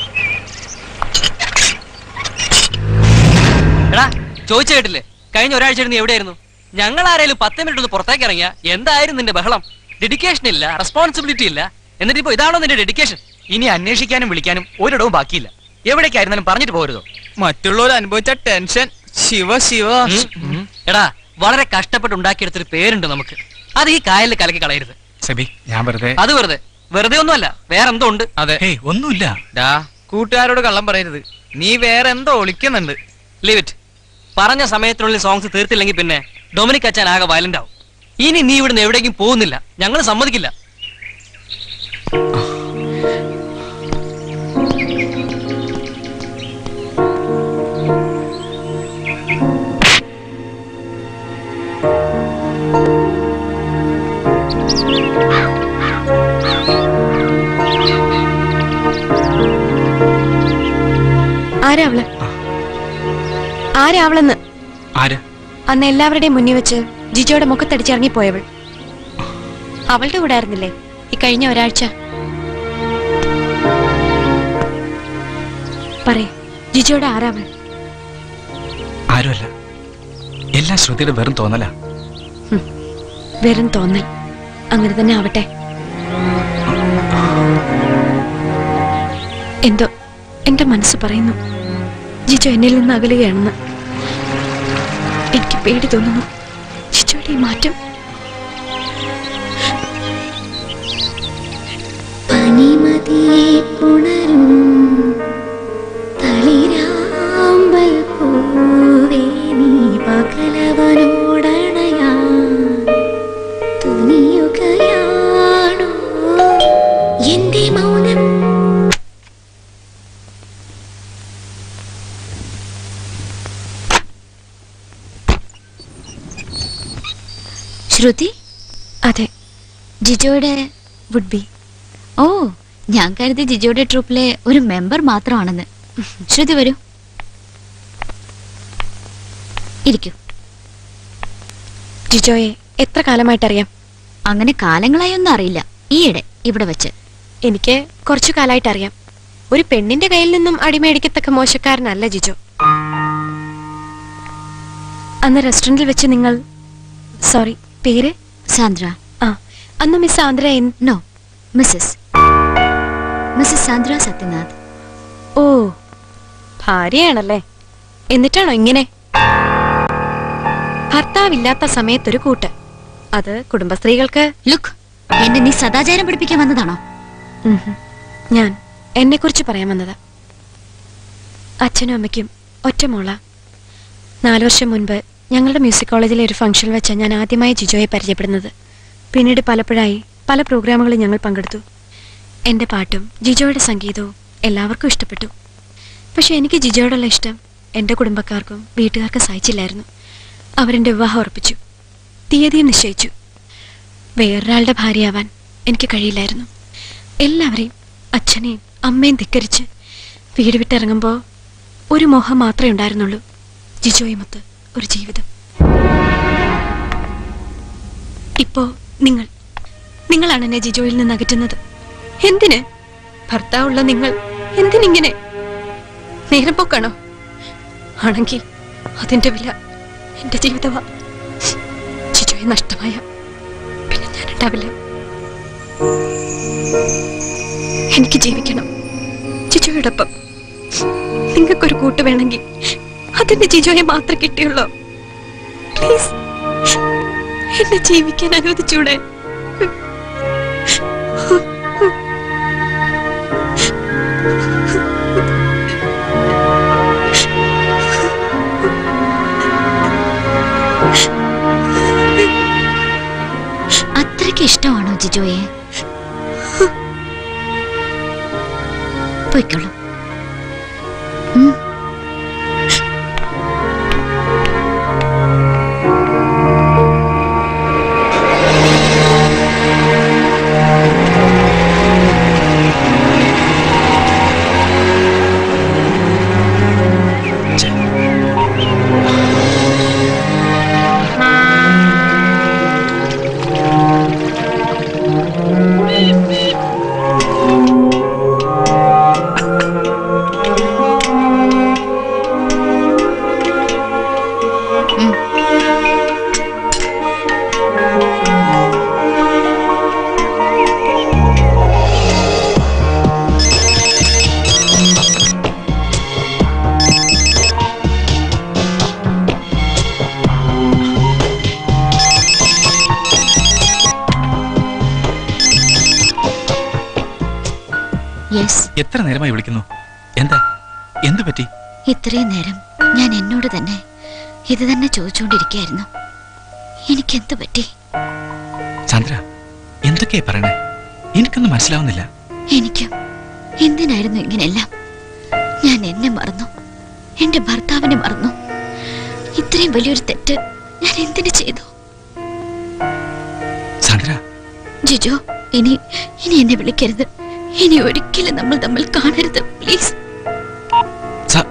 S3: എടാ ചോദിച്ചു കേട്ടില്ലേ കഴിഞ്ഞ ഒരാഴ്ച നീ എവിടെയായിരുന്നു ഞങ്ങൾ ആരെങ്കിലും പത്ത് മിനിറ്റ് ഒന്ന് പുറത്തേക്ക് ഇറങ്ങിയ എന്തായിരുന്നു നിന്റെ ബഹളം ഡെഡിക്കേഷൻ ഇല്ല റെസ്പോൺസിബിലിറ്റി ഇല്ല എന്നിട്ട് ഇപ്പൊ ഇതാണോ നിന്റെ ഡെഡിക്കേഷൻ
S4: ഇനി അന്വേഷിക്കാനും വിളിക്കാനും ഒരിടവും ബാക്കിയില്ല എവിടേക്കായിരുന്നാലും പറഞ്ഞിട്ട് പോരുതോ
S2: മറ്റുള്ളവർ അനുഭവിച്ച ടെൻഷൻ ശിവ ശിവ
S3: എടാ വളരെ കഷ്ടപ്പെട്ട് ഉണ്ടാക്കിയെടുത്തൊരു പേരുണ്ട് നമുക്ക് അത് ഈ കായലിൽ കലക്കി കളയരുത്
S8: സെബി ഞാൻ വെറുതെ
S3: അത് വെറുതെ വെറുതെ ഒന്നുമല്ല വേറെ എന്തോ ഉണ്ട്
S2: അതെ
S8: ഹേയ് ഒന്നുമില്ല
S2: ഡാ കൂട്ടുകാരോട് കള്ളം പറയരുത് നീ വേറെ എന്തോ ഒളിക്കുന്നുണ്ട്
S3: ലീവ് ഇറ്റ് പറഞ്ഞ സമയത്തിനുള്ളിൽ സോങ്സ് തീർത്തില്ലെങ്കിൽ പിന്നെ ഡൊമിനിക് അച്ഛൻ ആകെ വയലന്റ് ആവും ഇനി നീ ഇവിടുന്ന് എവിടേക്കും പോകുന്നില്ല ഞങ്ങൾ സമ്മതിക്കില്ല
S1: ആരാ അവള് ആരാ അവളെന്ന്
S8: ആര്
S1: അന്ന് എല്ലാവരുടെയും മുന്നിൽ വെച്ച് ജിജോയുടെ മുഖത്തടിച്ചിറങ്ങിപ്പോയവൾ അവളുടെ കൂടെ ആയിരുന്നില്ലേ ഈ കഴിഞ്ഞ ഒരാഴ്ച പറയ ജിജോയുടെ ആരാവൾ
S8: ആരുമല്ല എല്ലാം ശ്രുതിയുടെ വെറും തോന്നലാ
S1: വെറും തോന്നൽ അങ്ങനെ തന്നെ ആവട്ടെ എന്തോ എന്റെ മനസ്സ് പറയുന്നു ജിജോ എന്നിൽ നിന്ന് അകലുകയാണെന്ന് എനിക്ക് പേടി തോന്നുന്നു ജിജോയുടെ ഈ മാറ്റം
S13: പനിമതിയെ പുണരും തളിരാമ്പൽ പൂവേ നീ പകലവനോടണയാ തുനിയുകയാണോ എന്റെ മൗനം
S9: ശ്രുതി
S1: അതെ
S9: ജിജോയുടെ വുഡ് ബി ഓ ഞാൻ കരുതി ജിജോയുടെ ട്രൂപ്പിലെ ഒരു മെമ്പർ മാത്രമാണെന്ന് ശ്രുതി വരൂ ഇരിക്കൂ
S1: ജിജോയെ എത്ര കാലമായിട്ടറിയാം
S9: അങ്ങനെ കാലങ്ങളായി ഒന്നും അറിയില്ല ഈയിടെ ഇവിടെ വെച്ച്
S1: എനിക്ക് കുറച്ചു കാലമായിട്ട് അറിയാം ഒരു പെണ്ണിന്റെ കയ്യിൽ നിന്നും അടിമേടിക്കത്തക്ക മോശക്കാരനല്ല ജിജോ അന്ന് റെസ്റ്റോറന്റിൽ വെച്ച് നിങ്ങൾ സോറി പേര്
S9: സാന്ദ്ര
S1: ആ അന്ന് മിസ് ആന്ധ്ര എൻ
S9: no Mrs Mrs Sandra Sathyanath
S1: ഓ ഭാര്യയാണല്ലേ എന്നിട്ടാണോ ഇങ്ങനെ ഭർത്താവില്ലാത്ത സമയത്തൊരു കൂട്ട് അത് കുടുംബസ്ത്രീകൾക്ക്
S9: ലുക്ക് എന്നെ നീ സദാചാരം പഠിപ്പിക്കാൻ വന്നതാണോ
S1: ഞാൻ എന്നെ കുറിച്ച് പറയാൻ വന്നതാ അച്ഛനും അമ്മയ്ക്കും ഒറ്റമോള നാലു വർഷം മുൻപ് ഞങ്ങളുടെ മ്യൂസിക് കോളേജിലെ ഒരു ഫംഗ്ഷനിൽ വെച്ച ഞാൻ ആദ്യമായി ജിജോയെ പരിചയപ്പെടുന്നത് പിന്നീട് പലപ്പോഴായി പല പ്രോഗ്രാമുകളിൽ ഞങ്ങൾ പങ്കെടുത്തു എൻ്റെ പാട്ടും ജിജോയുടെ സംഗീതവും എല്ലാവർക്കും ഇഷ്ടപ്പെട്ടു പക്ഷെ എനിക്ക് ജിജോയോടുള്ള ഇഷ്ടം എൻ്റെ കുടുംബക്കാർക്കും വീട്ടുകാർക്കും സഹിച്ചില്ലായിരുന്നു അവരെൻ്റെ വിവാഹം ഉറപ്പിച്ചു തീയതിയും നിശ്ചയിച്ചു വേറൊരാളുടെ ഭാര്യയാവാൻ എനിക്ക് കഴിയില്ലായിരുന്നു എല്ലാവരെയും അച്ഛനെയും അമ്മയും ധിക്കരിച്ച് വീട് വിട്ടിറങ്ങുമ്പോൾ ഒരു മോഹം മാത്രമേ ഉണ്ടായിരുന്നുള്ളൂ ജിജോയുമൊത്ത് ഒരു ജീവിതം ഇപ്പോ നിങ്ങൾ നിങ്ങളാണ് എന്നെ ജിജോയിൽ നിന്ന് അകറ്റുന്നത് എന്തിന് ഭർത്താവുള്ള നിങ്ങൾ എന്തിനിങ്ങനെ നേരം പോക്കാണോ ആണെങ്കിൽ അതിന്റെ വില എന്റെ ജീവിതമാ ജിജോയെ നഷ്ടമായ പിന്നെ ഞാൻ ഉണ്ടാവില്ല എനിക്ക് ജീവിക്കണം ജിജോയോടൊപ്പം നിങ്ങൾക്കൊരു കൂട്ട് വേണമെങ്കിൽ അതിന്റെ ജിജോയെ മാത്രം കിട്ടിയുള്ളൂ പ്ലീസ് എന്നെ ജീവിക്കാൻ അനുവദിച്ചൂടെ
S9: അത്രയ്ക്ക് ഇഷ്ടമാണോ ജിജോയെ പോയിക്കോളൂ ഉം. യെസ്
S8: എത്ര നേരമായി വിളിക്കുന്നു എന്താ എന്തു പറ്റി
S9: ഇത്രയും നേരം ഞാൻ എന്നോട് തന്നെ ഇത് തന്നെ ചോദിച്ചുകൊണ്ടിരിക്കുകയായിരുന്നു എനിക്കെന്ത് പറ്റി
S8: ചന്ദ്ര എന്തൊക്കെയാ പറയണേ എനിക്കൊന്നും മനസ്സിലാവുന്നില്ല
S9: എനിക്കും എന്തിനായിരുന്നു ഇങ്ങനെയെല്ലാം ഞാൻ എന്നെ മറന്നു എന്റെ ഭർത്താവിനെ മറന്നു ഇത്രയും വലിയൊരു തെറ്റ് ഞാൻ എന്തിനു ചെയ്തു
S8: ചന്ദ്ര
S9: ജിജോ ഇനി ഇനി എന്നെ വിളിക്കരുത് ഇനി ഒരിക്കലും നമ്മൾ തമ്മിൽ കാണരുത് പ്ലീസ്
S8: സ-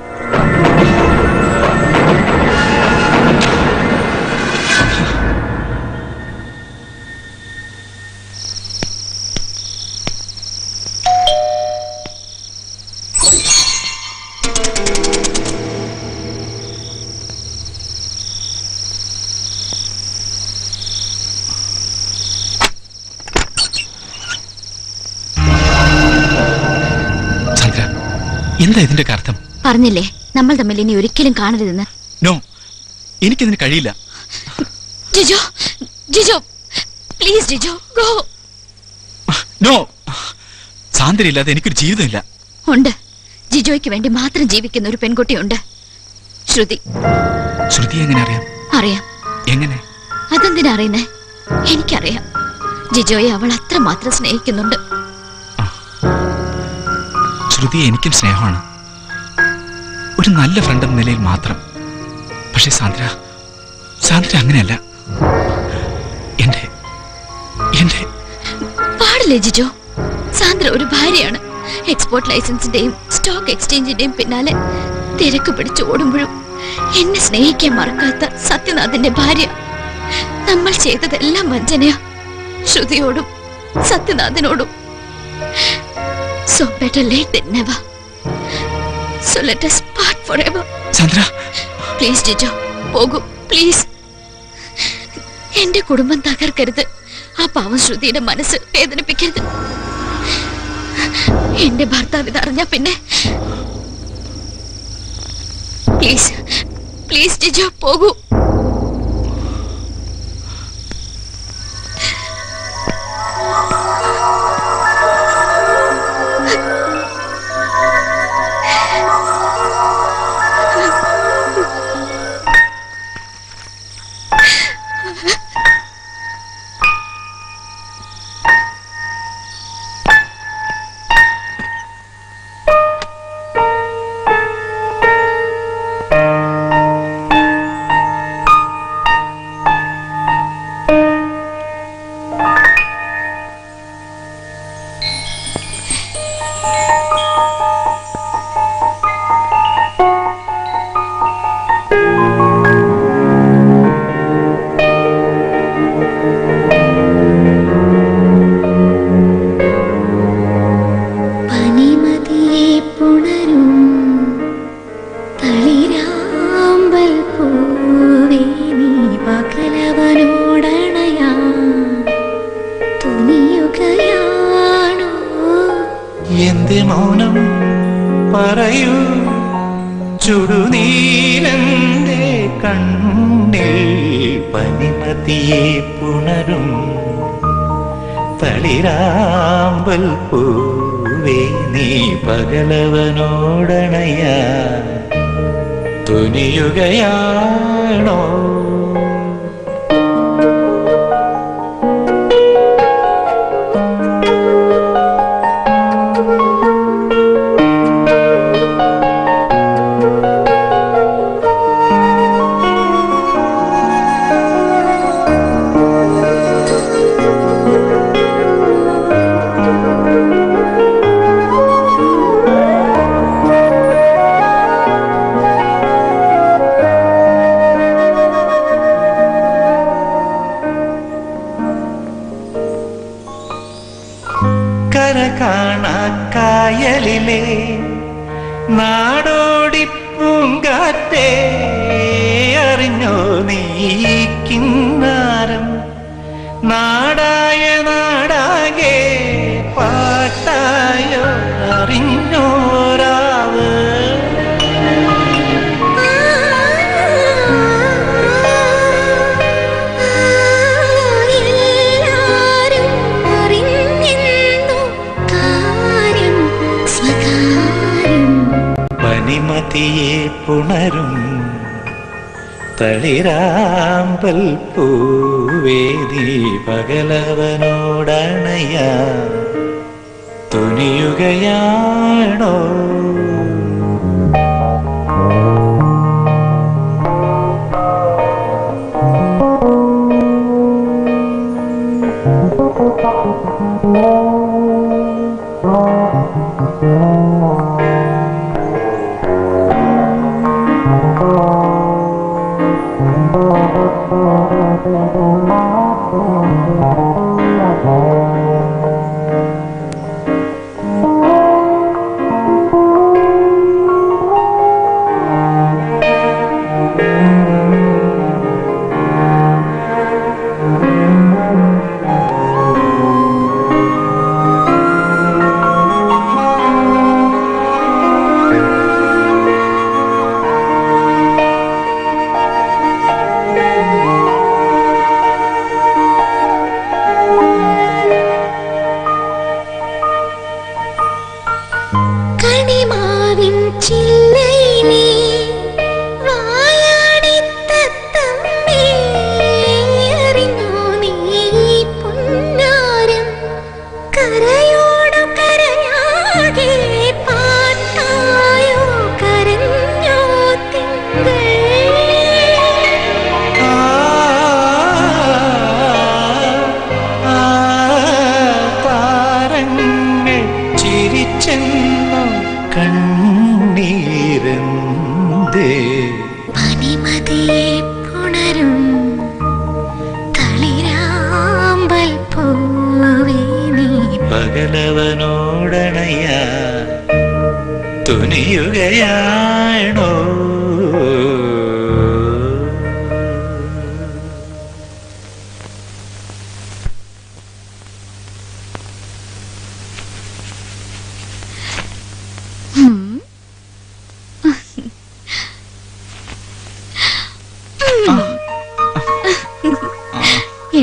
S8: ചന്ദ്ര എന്താ ഇതിന്റെ അർത്ഥം
S9: പറഞ്ഞില്ലേ നമ്മൾ തമ്മിൽ ഇനി ഒരിക്കലും കാണരുതെന്ന്
S8: നോ എനിക്കിതിന് കഴിയില്ല
S9: Jijo Jijo please Jijo go
S8: no സാന്ദ്രയില്ലാതെ എനിക്കൊരു ജീവിതമില്ല
S9: ഉണ്ട് ജിജോയ്ക്ക് വേണ്ടി മാത്രം ജീവിക്കുന്ന ഒരു പെൺകുട്ടിയുണ്ട് ശ്രുതി
S8: ശ്രുതി എങ്ങനെ അറിയാം
S9: അറിയാം
S8: എങ്ങനെ
S9: അതെന്തിനാ അറിയുന്നേ എനിക്കറിയാം ജിജോയെ അവൾ അത്രമാത്രം സ്നേഹിക്കുന്നുണ്ട്
S8: ശ്രുതിയെ എനിക്കും സ്നേഹമാണ് ഒരു നല്ല ഫ്രണ്ട് എന്ന നിലയിൽ മാത്രം പക്ഷെ സാന്ദ്ര സാന്ദ്ര അങ്ങനെയല്ല എന്റെ എന്റെ
S9: പാടില്ലേ ജിജോ സാന്ദ്ര ഒരു ഭാര്യയാണ് എക്സ്പോർട്ട് ലൈസൻസിന്റെയും സ്റ്റോക്ക് എക്സ്ചേഞ്ചിന്റെയും പിന്നാലെ തിരക്ക് പിടിച്ച് ഓടുമ്പോഴും എന്നെ സ്നേഹിക്കാൻ മറക്കാത്ത സത്യനാഥിന്റെ ഭാര്യ നമ്മൾ ചെയ്തതെല്ലാം വഞ്ചനയാ ശ്രുതിയോടും സത്യനാഥിനോടും so better late than never so let us part forever
S8: Chandra
S9: please Jijo പോകൂ പ്ലീസ് എന്റെ കുടുംബം തകർക്കരുത് ആ പാവം ശ്രുതിയുടെ മനസ്സ് വേദനിപ്പിക്കരുത് എന്റെ ഭർത്താവ് ഇതറിഞ്ഞ പിന്നെ പ്ലീസ് പ്ലീസ് ജിജോ പോകൂ
S13: പനിമതിയെ പുണരും തളിരാമ്പൽ പൂവേ നീ പകലവനോടണയാ തുനിയുകയാണോ
S12: എന്റെ മൗനം പറയൂ ചുടുനീരന്റെ കണ്ണിൽ പനിമതിയെ പുണരും തളിരാമ്പൽ പൂവേ നീ പകലവനോടണയാ തുനിയുകയാണോ കര കായലിലെ നാടോടിപ്പൂങ്കാറ്റേ അറിഞ്ഞോ നീ കിന്നാരം നാടായ നാടാകെ പാട്ടായോ അറിഞ്ഞോരാവ്
S13: എല്ലാരും അറിഞ്ഞെന്നു കാര്യം സ്വകാര്യം
S12: പനിമതിയെ പുണരും തളിരാമ്പൽ പൂവേദി പകലവനോടണയാ തുനിയുകയാണോ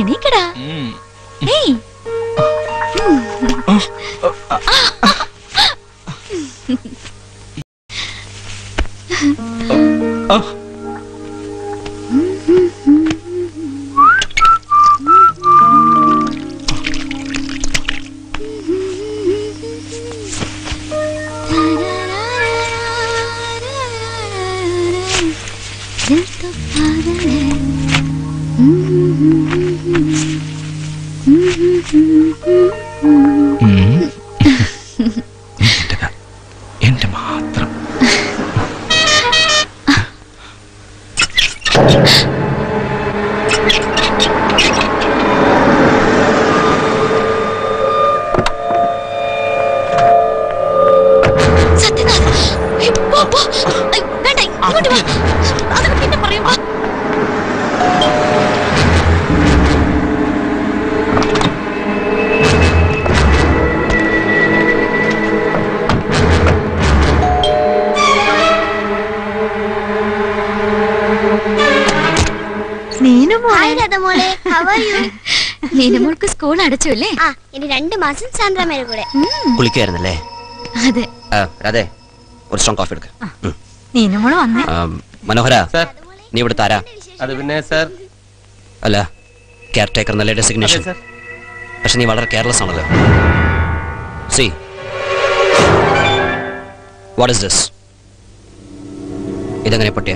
S9: എണീക്കടാ ഏയ് दिल तो पागल है
S8: എന്റെ മാത്രം
S9: സത്യനാഥ് ഏയ്, പോ, പോ. ഏയ്, വേണ്ട ഇങ്ങോട്ട് വാ അതൊക്കെ പിന്നെ പറയും വാ.
S14: ഹായ് രഥമോളെ how are you?
S9: നീനമോൾക്ക് സ്കൂൾ അടച്ചു അല്ലേ
S14: ആ ഇനി രണ്ട് മാസം സാന്ദ്രാമേരെ കൂടെ
S3: കുളിക്കുമായിരുന്നല്ലേ
S9: അതെ
S3: ആ, രാധേ ഒരു സ്ട്രോങ് കോഫി എടുക്ക
S9: നീനമോള് വന്നേ
S3: മനോഹര നീ ഇവിടെ താരാ
S11: അത് പിന്നെ സർ
S3: അല്ല കെയർ ടേക്കർ നല്ല ഡെസിഗ്നേഷൻ
S11: അതെ, സർ.
S3: പക്ഷെ നീ വളരെ കെയർലെസ് ആണല്ലോ സി വാട്ട് ഇസ് ദിസ് ഇതെങ്ങനെ പൊട്ടിയ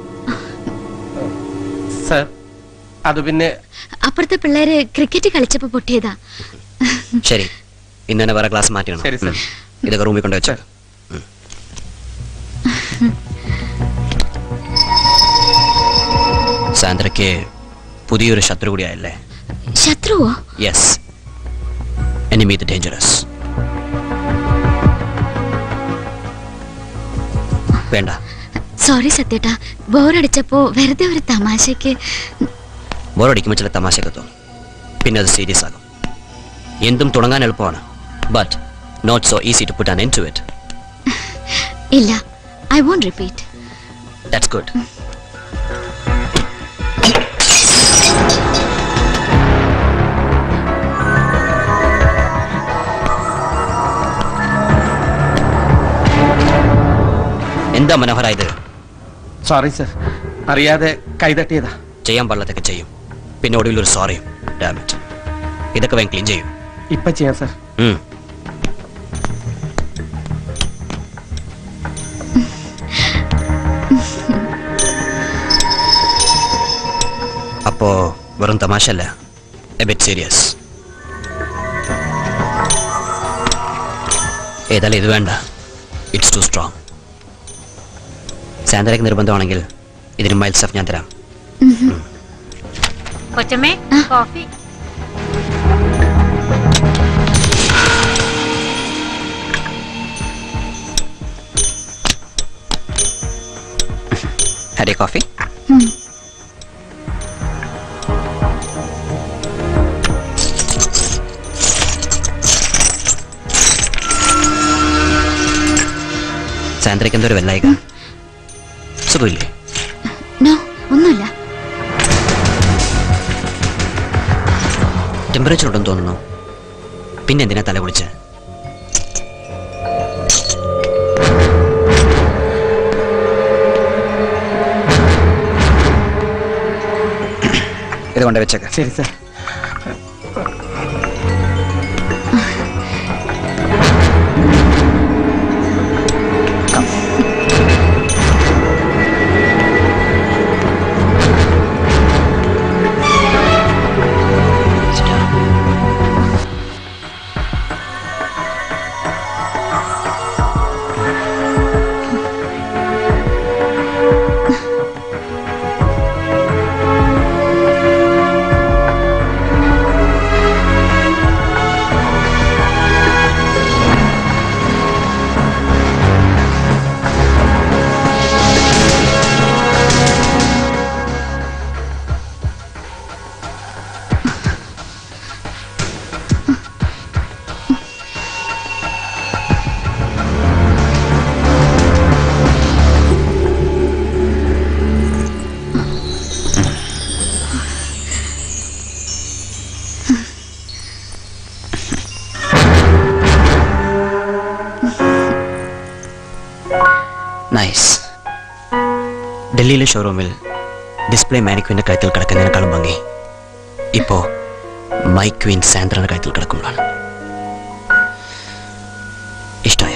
S11: സർ അത് പിന്നെ
S9: അപ്പുറത്തെ പിള്ളേര് ക്രിക്കറ്റ് കളിച്ചപ്പോ പൊട്ടിയതാ
S3: ശരി ഇന്ന് തന്നെ വേറെ ക്ലാസ് മാറ്റണം
S11: ശരി, സർ.
S3: ഉം. ഇതൊക്കെ റൂമിൽ കൊണ്ട് വെച്ചോ സാന്ദ്രയ്ക്ക് പുതിയൊരു ശത്രു കൂടിയായല്ലേ
S9: ശത്രുവോ
S3: യെസ് എനിമി ദ ഡേഞ്ചറസ് വേണ്ട
S9: സോറി സത്യേട്ടാ ബോറടിച്ചപ്പോ വെറുതെ ഒരു തമാശക്ക്
S3: ബോറടിക്കുമ്പോൾ ചില തമാശയൊക്കെ തോന്നും പിന്നെ അത് സീരിയസ് ആകും എന്തും തുടങ്ങാൻ എളുപ്പമാണ് but not so easy to put an end to it
S9: ഇല്ല I won't repeat
S3: that's good എന്താ മനോഹര ഇത്
S11: സോറി സർ അറിയാതെ കൈതട്ടിയതാ
S3: ചെയ്യാൻ പാടില്ലതൊക്കെ ചെയ്യും പിന്നെ ഒടുവിൽ ഒരു സോറിയും ഡാമിറ്റ് ഇതൊക്കെ വേഗം ക്ലീൻ ചെയ്യും
S11: ഇപ്പൊ ചെയ്യാം സർ
S3: ഉം. അപ്പോ വെറും തമാശല്ല എ ബിറ്റ് സീരിയസ് ഏതായാലും ഇത് വേണ്ട ഇറ്റ്സ് ടു സ്ട്രോങ് സാന്ദ്രയ്ക്ക് നിർബന്ധമാണെങ്കിൽ ഇതിന് മൈൽ സ്റ്റഫ് ഞാൻ തരാം
S15: കൊച്ചമ്മേ കോഫി
S3: ഹാരി കോഫി സാന്ദ്രയ്ക്ക് എന്തൊരു വെല്ലായിക സുഖമില്ലേ
S9: നോ ഒന്നുമില്ല
S3: ടെമ്പറേച്ചർ ഉണ്ടെന്ന് തോന്നുന്നു പിന്നെ എന്തിനാ തല കുളിച്ച് ഇത് കൊണ്ട് വെച്ചേക്ക
S11: ശരി സർ
S15: ഡൽഹിയിലെ ഷോറൂമിൽ ഡിസ്പ്ലേ മാനിക്വിൻ്റെ കഴുത്തിൽ കിടക്കുന്നതിനേക്കാളും ഭംഗി ഇപ്പോ മൈ ക്വീൻ സാന്ദ്രയുടെ കഴുത്തിൽ കിടക്കുമ്പോഴാണ് ഇഷ്ടമായ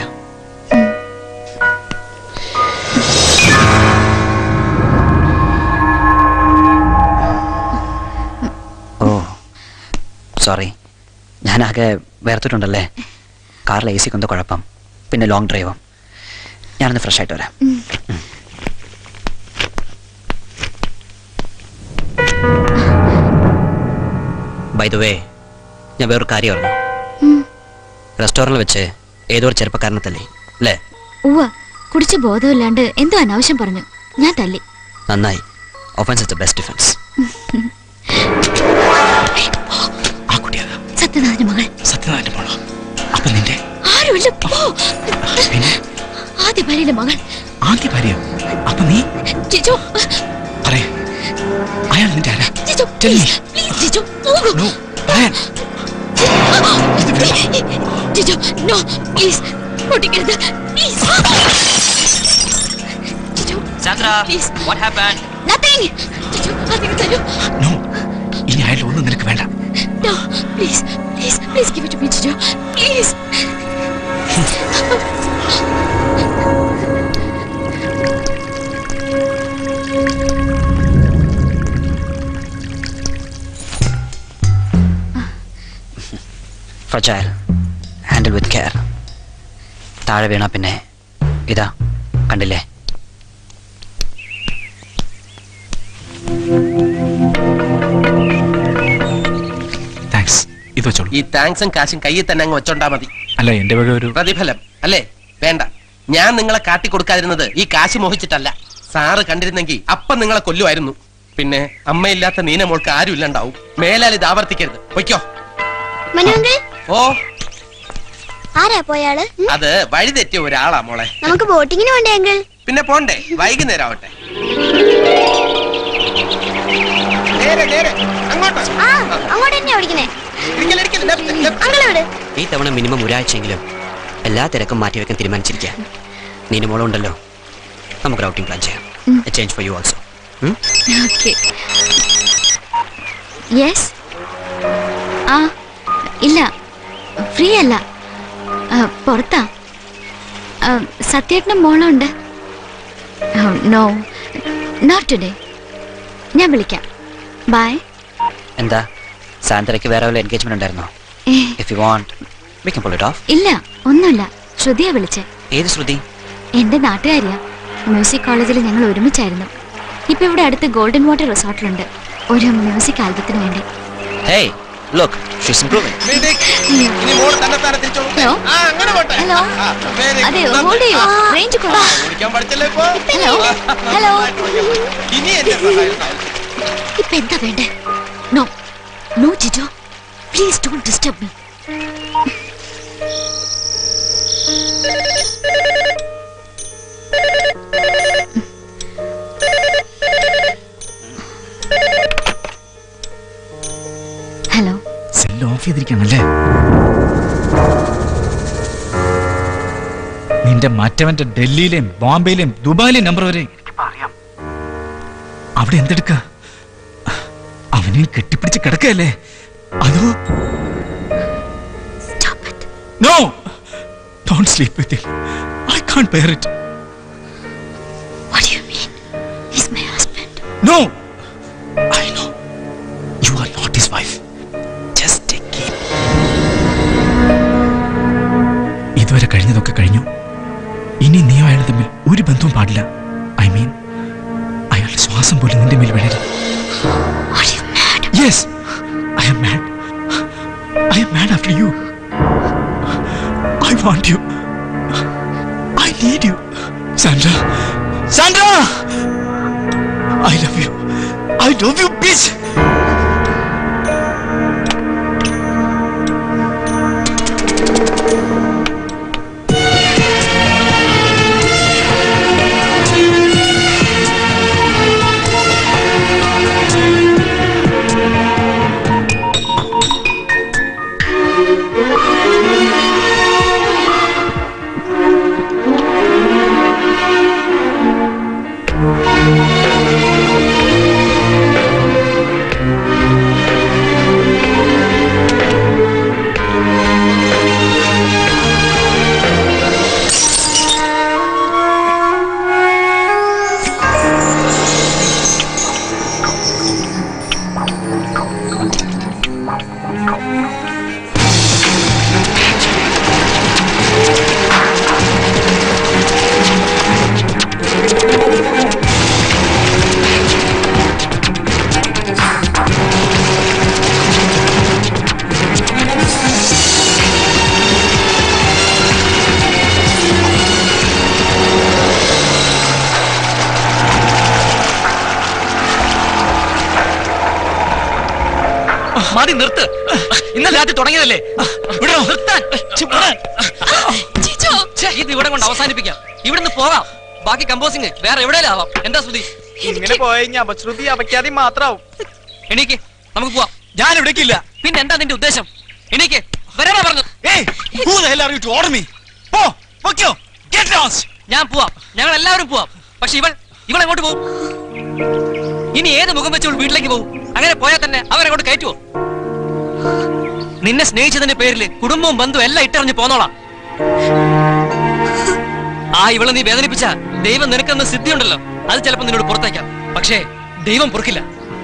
S15: ഓ സോറി ഞാനാകെ വേർത്തിട്ടുണ്ടല്ലേ കാറിൽ എ സിക്ക് എന്തോ കുഴപ്പം പിന്നെ ലോങ് ഡ്രൈവും ഞാനൊന്ന് ഫ്രഷ് ആയിട്ട് വരാം ബൈ ദ വേ ഞാൻ വേറൊരു കാര്യം പറഞ്ഞു റെസ്റ്റോറൻറ്റിൽ വെച്ച് ഏതോ ഒരു ചെറുപ്പക്കാരനെ തല്ലി അല്ലേ
S9: ഉവ്വ കുടിച്ച് ബോധമില്ലാണ്ട് എന്തോ അനാവശ്യം പറഞ്ഞു ഞാൻ തല്ലി
S15: നന്നായി offence is the best defence
S9: സത്യനാഥന്റെ മകൾ
S8: സത്യനാഥന്റെ മോളോ അപ്പൊ നിന്റെ
S9: ആരുമില്ല പോ. ആദ്യ ഭാര്യയുടെ മകൾ
S8: ആദ്യ ഭാര്യ അപ്പൊ നീ
S9: ജിജു
S8: പറയേ അയാൾ നിന്റെ ആരാ
S9: ജിജു പ്ലീസ് പ്ലീസ് ജിജു പോകൂ
S8: പറയാൻ
S9: ജിജു നോ പ്ലീസ് പൊട്ടിക്കരുത് please Jiju
S15: Sandra
S9: please
S15: what happen
S9: nothing Jiju അതിന് തരൂ
S8: നോ ഇനി അയാൾ ഒന്നും നിനക്ക് വേണ്ട
S9: no please please please give it to me Jiju please
S15: fragile handle with care താഴെ വീണ പിന്നെ ഇതാ കണ്ടില്ലേ
S8: താങ്ക്സ് ഇത് വെച്ചോളൂ
S11: ഈ താങ്ക്സും കാശും കയ്യിൽ തന്നെ അങ്ങ് വെച്ചോണ്ടാ മതി
S8: അല്ല എന്റെ വക ഒരു
S11: പ്രതിഫലം അല്ലേ വേണ്ട ഞാൻ നിങ്ങളെ കാട്ടിക്കൊടുക്കാതിരുന്നത് ഈ കാശ് മോഹിച്ചിട്ടല്ല സാറ് കണ്ടിരുന്നെങ്കിൽ അപ്പം നിങ്ങളെ കൊല്ലുമായിരുന്നു പിന്നെ അമ്മയില്ലാത്ത നീന മോൾക്ക് ആരും ഇല്ലണ്ടാവും മേലാൽ ഇത് ആവർത്തിക്കരുത് പൊയ്ക്കോ
S14: മനുവെങ്കിൽ
S11: ഓ
S14: ആരാ പോയാള് ഉം?
S11: അത് വഴി തെറ്റിയ ഒരാളാ മോളെ
S14: നമുക്ക് ബോട്ടിങ്ങിന് വേണ്ടേ അങ്കിൾ
S11: പിന്നെ പോണ്ടേ വൈകുന്നേരം ആവട്ടെ നേരെ നേരെ അങ്ങോട്ട്
S14: ആ അങ്ങോട്ട് തന്നെയാ ഓടിക്കുന്നേ അങ്കിൾ എവിടെ
S15: ഈ തവണ മിനിമം ഒരാഴ്ചയെങ്കിലും എല്ലാ തിരക്കും മാറ്റിവെക്കാൻ തീരുമാനിച്ചിരിക്കുക നീനുമോളം ഉണ്ടല്ലോ നമുക്ക് ഔട്ടിംഗ് പ്ലാൻ ചെയ്യാം change for you also
S9: okay yes ആ ഇല്ല ഫ്രീ അല്ല ആ, പുറത്താ ആ, സത്യേട്ടനും മോളുണ്ട് നോ നോട്ട് ടുഡേ ഞാൻ വിളിക്കാം ബൈ
S15: എന്താ സാന്ദ്രയ്ക്ക് വേറെ വല്ല എൻഗേജ്മെന്റ് ഉണ്ടായിരുന്നോ if you want we can pull it off
S9: ഇല്ല ഒന്നുമില്ല ശ്രുതിയാ വിളിച്ചേ
S15: ഏത് ശ്രുതി
S9: എന്റെ നാട്ടുകാരിയാ മ്യൂസിക് കോളേജിൽ ഞങ്ങൾ ഒരുമിച്ചായിരുന്നു ഇപ്പൊ ഇവിടെ അടുത്ത് ഗോൾഡൻ വാട്ടർ റിസോർട്ടിലുണ്ട് ഒരു മ്യൂസിക് ആൽബത്തിന് വേണ്ടി
S15: ഹേയ് ലുക്ക് ഷീസ് ഇംപ്രൂവിംഗ്
S11: ഇനി മോള് തന്നെ തന്നെ തിരിച്ചോളൂ
S9: ഹലോ
S11: ആ അങ്ങനെ പോട്ടെ
S9: ഹലോ
S11: ആ, very
S9: അതെ
S11: good.
S9: ഹോൾഡ് ചെയ്യൂ റേഞ്ച് കുറവാ
S11: ഓടിക്കാൻ പഠിച്ചല്ലേ ഇപ്പൊ
S9: ഹലോ ഹലോ
S11: ഇനി എന്റെ സഹായം
S9: ഇപ്പൊ എന്താ വേണ്ടേ no no Jijo please don't disturb me hello
S8: cell off ചെയ്തിരിക്കണല്ലേ നിന്റെ മറ്റവന്റെ ഡൽഹിയിലെയും ബോംബെയിലെയും ദുബായിലെയും നമ്പർ വരെ എനിക്കിപ്പോ അറിയാം അവിടെ എന്തെടുക്ക അവനെ കെട്ടിപ്പിടിച്ച് കിടക്കല്ലേ അതോ no don't sleep with I can't bear it
S9: What do you mean? He's my husband.
S8: No I know you are not his wife just take keep ഇതുവരെ കഴിഞ്ഞതൊക്കെ കഴിഞ്ഞു ഇനി നീയോ അയാൾ തമ്മിൽ ഒരു ബന്ധവും പാടില്ല ഐ മീൻ അയാളുടെ ശ്വാസം പോലും നിന്റെ മേൽ വീഴരുത് yes I am mad I am mad after you I want you I need you Sandra Sandra I love you I love you bitch
S13: Thank you.
S3: മതി നിർത്ത് ഇന്നലെ രാത്രി തുടങ്ങിയതല്ലേ നിർത്താൻ ഛെ, ഇത് ഇവിടെ കൊണ്ട് അവസാനിപ്പിക്കാം ഇവിടുന്ന് പോകാം ബാക്കി കമ്പോസിങ് വേറെ എവിടെയും ആവാം എന്താ ശ്രുതി
S16: ഇങ്ങനെ പോയ അപശ്രുതി അപഖ്യാതി മാത്രാവും
S3: എണീക്ക് നമുക്ക് പോവാം ഞാൻ ഇവിടേക്കില്ല പിന്നെ എന്താ നിന്റെ ഉദ്ദേശം എണീക്ക് വരാനാ പറഞ്ഞു ഞാൻ പോവാം ഞങ്ങൾ എല്ലാവരും പോവാം പക്ഷെ ഇവൾ ഇവൾ എങ്ങോട്ട് പോകും ഇനി ഏത് മുഖം വെച്ച് ഇവൾ വീട്ടിലേക്ക് പോകും അങ്ങനെ പോയാൽ തന്നെ അവരെങ്ങോട്ട് കയറ്റുവോ നിന്നെ സ്നേഹിച്ചതിന്റെ പേരിൽ കുടുംബവും ബന്ധുവും എല്ലാം ഇട്ടറിഞ്ഞ് പോന്നോളാം ആ ഇവളെ നീ വേദനിപ്പിച്ച ദൈവം നിനക്കെന്ന സിദ്ധിയുണ്ടല്ലോ അത് ചിലപ്പോൾ നിന്നോട് പുറത്തേക്കാം പക്ഷേ ദൈവം പൊറുക്കില്ല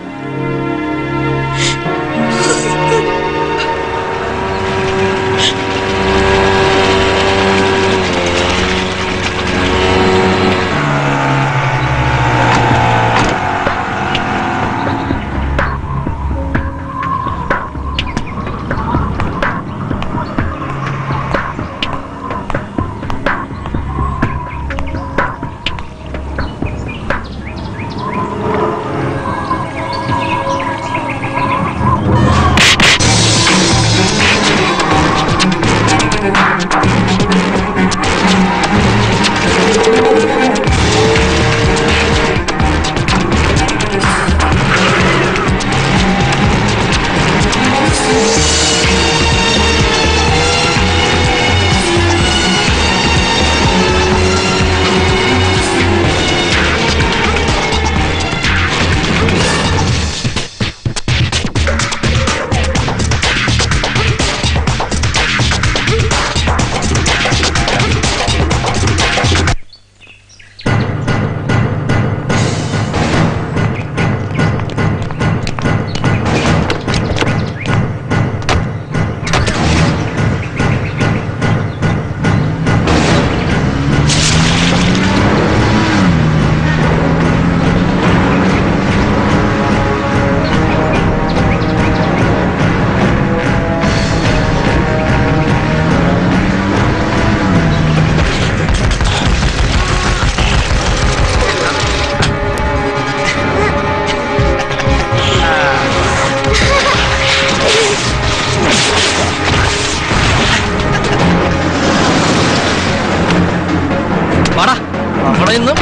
S3: വാടാ അവിടെ നിന്നും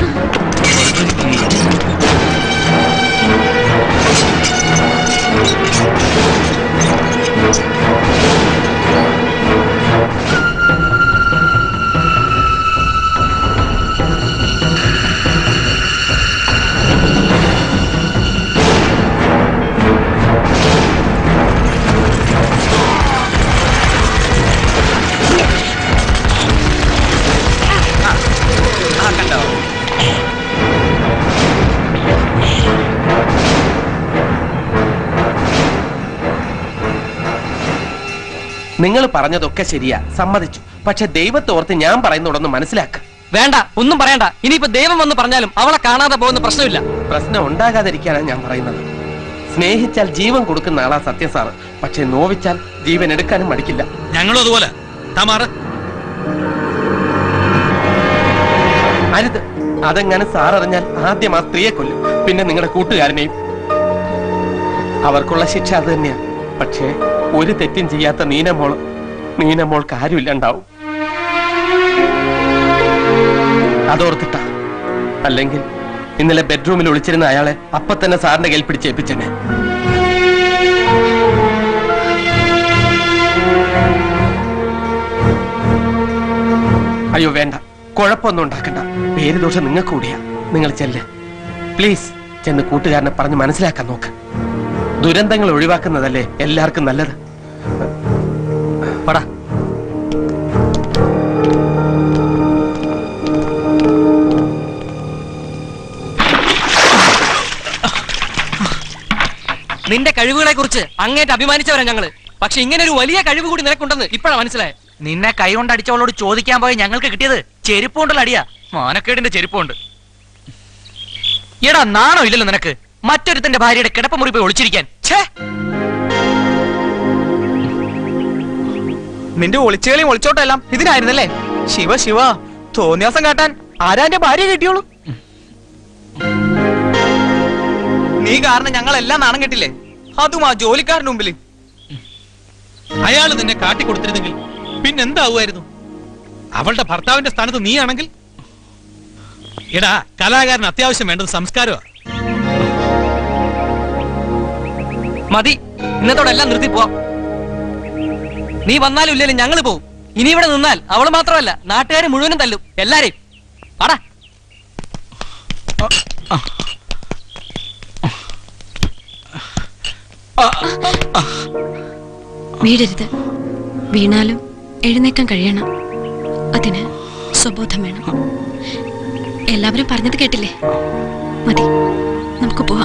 S11: നിങ്ങൾ പറഞ്ഞതൊക്കെ ശരിയാ സമ്മതിച്ചു പക്ഷെ ദൈവത്തെ ഓർത്ത് ഞാൻ പറയുന്നതൊന്ന് മനസ്സിലാക്ക
S3: വേണ്ട ഒന്നും പറയണ്ട ഇനിയിപ്പോ ദൈവം വന്ന് പറഞ്ഞാലും അവളെ കാണാതെ പോകുന്ന പ്രശ്നമില്ല
S11: പ്രശ്നം ഉണ്ടാകാതിരിക്കാനാണ് ഞാൻ പറയുന്നത് സ്നേഹിച്ചാൽ ജീവൻ കൊടുക്കുന്ന ആളാ സത്യം സാറ് പക്ഷെ നോവിച്ചാൽ ജീവൻ എടുക്കാനും മടിക്കില്ല
S5: ഞങ്ങളും അതുപോലെ തമാറ്
S11: അരുത് അതെങ്ങനെ സാർ അറിഞ്ഞാൽ ആദ്യം ആ സ്ത്രീയെ കൊല്ലും പിന്നെ നിങ്ങളുടെ കൂട്ടുകാരനെയും അവർക്കുള്ള ശിക്ഷ അത് തന്നെയാ പക്ഷേ ഒരു തെറ്റും ചെയ്യാത്ത നീനമോൾ നീനമോൾക്ക് ആരുമില്ലണ്ടാവും അതോർത്തിട്ടാ അല്ലെങ്കിൽ ഇന്നലെ ബെഡ്റൂമിൽ ഒളിച്ചിരുന്ന അയാളെ അപ്പൊ തന്നെ സാറിന്റെ കയ്യിൽ പിടിച്ചേൽപ്പിച്ചെന്നെ അയ്യോ വേണ്ട കുഴപ്പമൊന്നും ഉണ്ടാക്കണ്ട പേര് ദോഷം നിങ്ങൾക്ക് കൂടിയാ നിങ്ങൾ ചെല്ല് പ്ലീസ് ചെന്ന് കൂട്ടുകാരനെ പറഞ്ഞ് മനസ്സിലാക്കാൻ നോക്ക് ദുരന്തങ്ങൾ ഒഴിവാക്കുന്നതല്ലേ എല്ലാവർക്കും നല്ലത്
S3: പടാ നിന്റെ കഴിവുകളെ കുറിച്ച് അങ്ങേറ്റ് അഭിമാനിച്ചവരാ ഞങ്ങള് പക്ഷെ ഇങ്ങനെ ഒരു വലിയ കഴിവ് കൂടി നിനക്കുണ്ടെന്ന് ഇപ്പോഴാണ് മനസ്സിലായത്
S4: നിന്നെ കൈ കൊണ്ട് അടിച്ചവളോട് ചോദിക്കാൻ പോയ ഞങ്ങൾക്ക് കിട്ടിയത് ചെരുപ്പുണ്ടല്ലോ അടിയാ മാനക്കേടിന്റെ ചെരുപ്പുണ്ട് എടാ നാണോ ഇല്ലല്ലോ നിനക്ക് മറ്റൊരുത്തന്റെ ഭാര്യയുടെ കിടപ്പമുറി പോയി ഒളിച്ചിരിക്കാൻ ഛേ
S16: നിന്റെ ഒളിച്ചുകളിയും ഒളിച്ചോട്ടെല്ലാം ഇതിനായിരുന്നല്ലേ ശിവ ശിവ തോന്നിയാസം കാട്ടാൻ ആരാ എന്റെ ഭാര്യ കിട്ടിയോളൂ നീ കാരണം ഞങ്ങൾ എല്ലാം നാണം കെട്ടില്ലേ അതും ആ ജോലിക്കാരന്റെ മുമ്പിൽ
S5: അയാൾ നിന്നെ കാട്ടിക്കൊടുത്തിരുന്നെങ്കിൽ പിന്നെന്താവുമായിരുന്നു അവളുടെ ഭർത്താവിന്റെ സ്ഥാനത്ത് നീയാണെങ്കിൽ എടാ കലാകാരൻ അത്യാവശ്യം വേണ്ടത് സംസ്കാരമാണ്
S3: മതി ഇന്നത്തോടെ എല്ലാം നിർത്തി പോവാം നീ വന്നാലും ഇല്ലെങ്കിലും ഞങ്ങൾ പോവും ഇനി ഇവിടെ നിന്നാൽ അവള് മാത്രമല്ല നാട്ടുകാരെ മുഴുവനും തല്ലും എല്ലാരെയും ആടാ
S1: വീഴരുത് വീണാലും എഴുന്നേക്കാൻ കഴിയണം അതിന് സ്വബോധം വേണം എല്ലാവരും പറഞ്ഞത് കേട്ടില്ലേ മതി നമുക്ക് പോവാം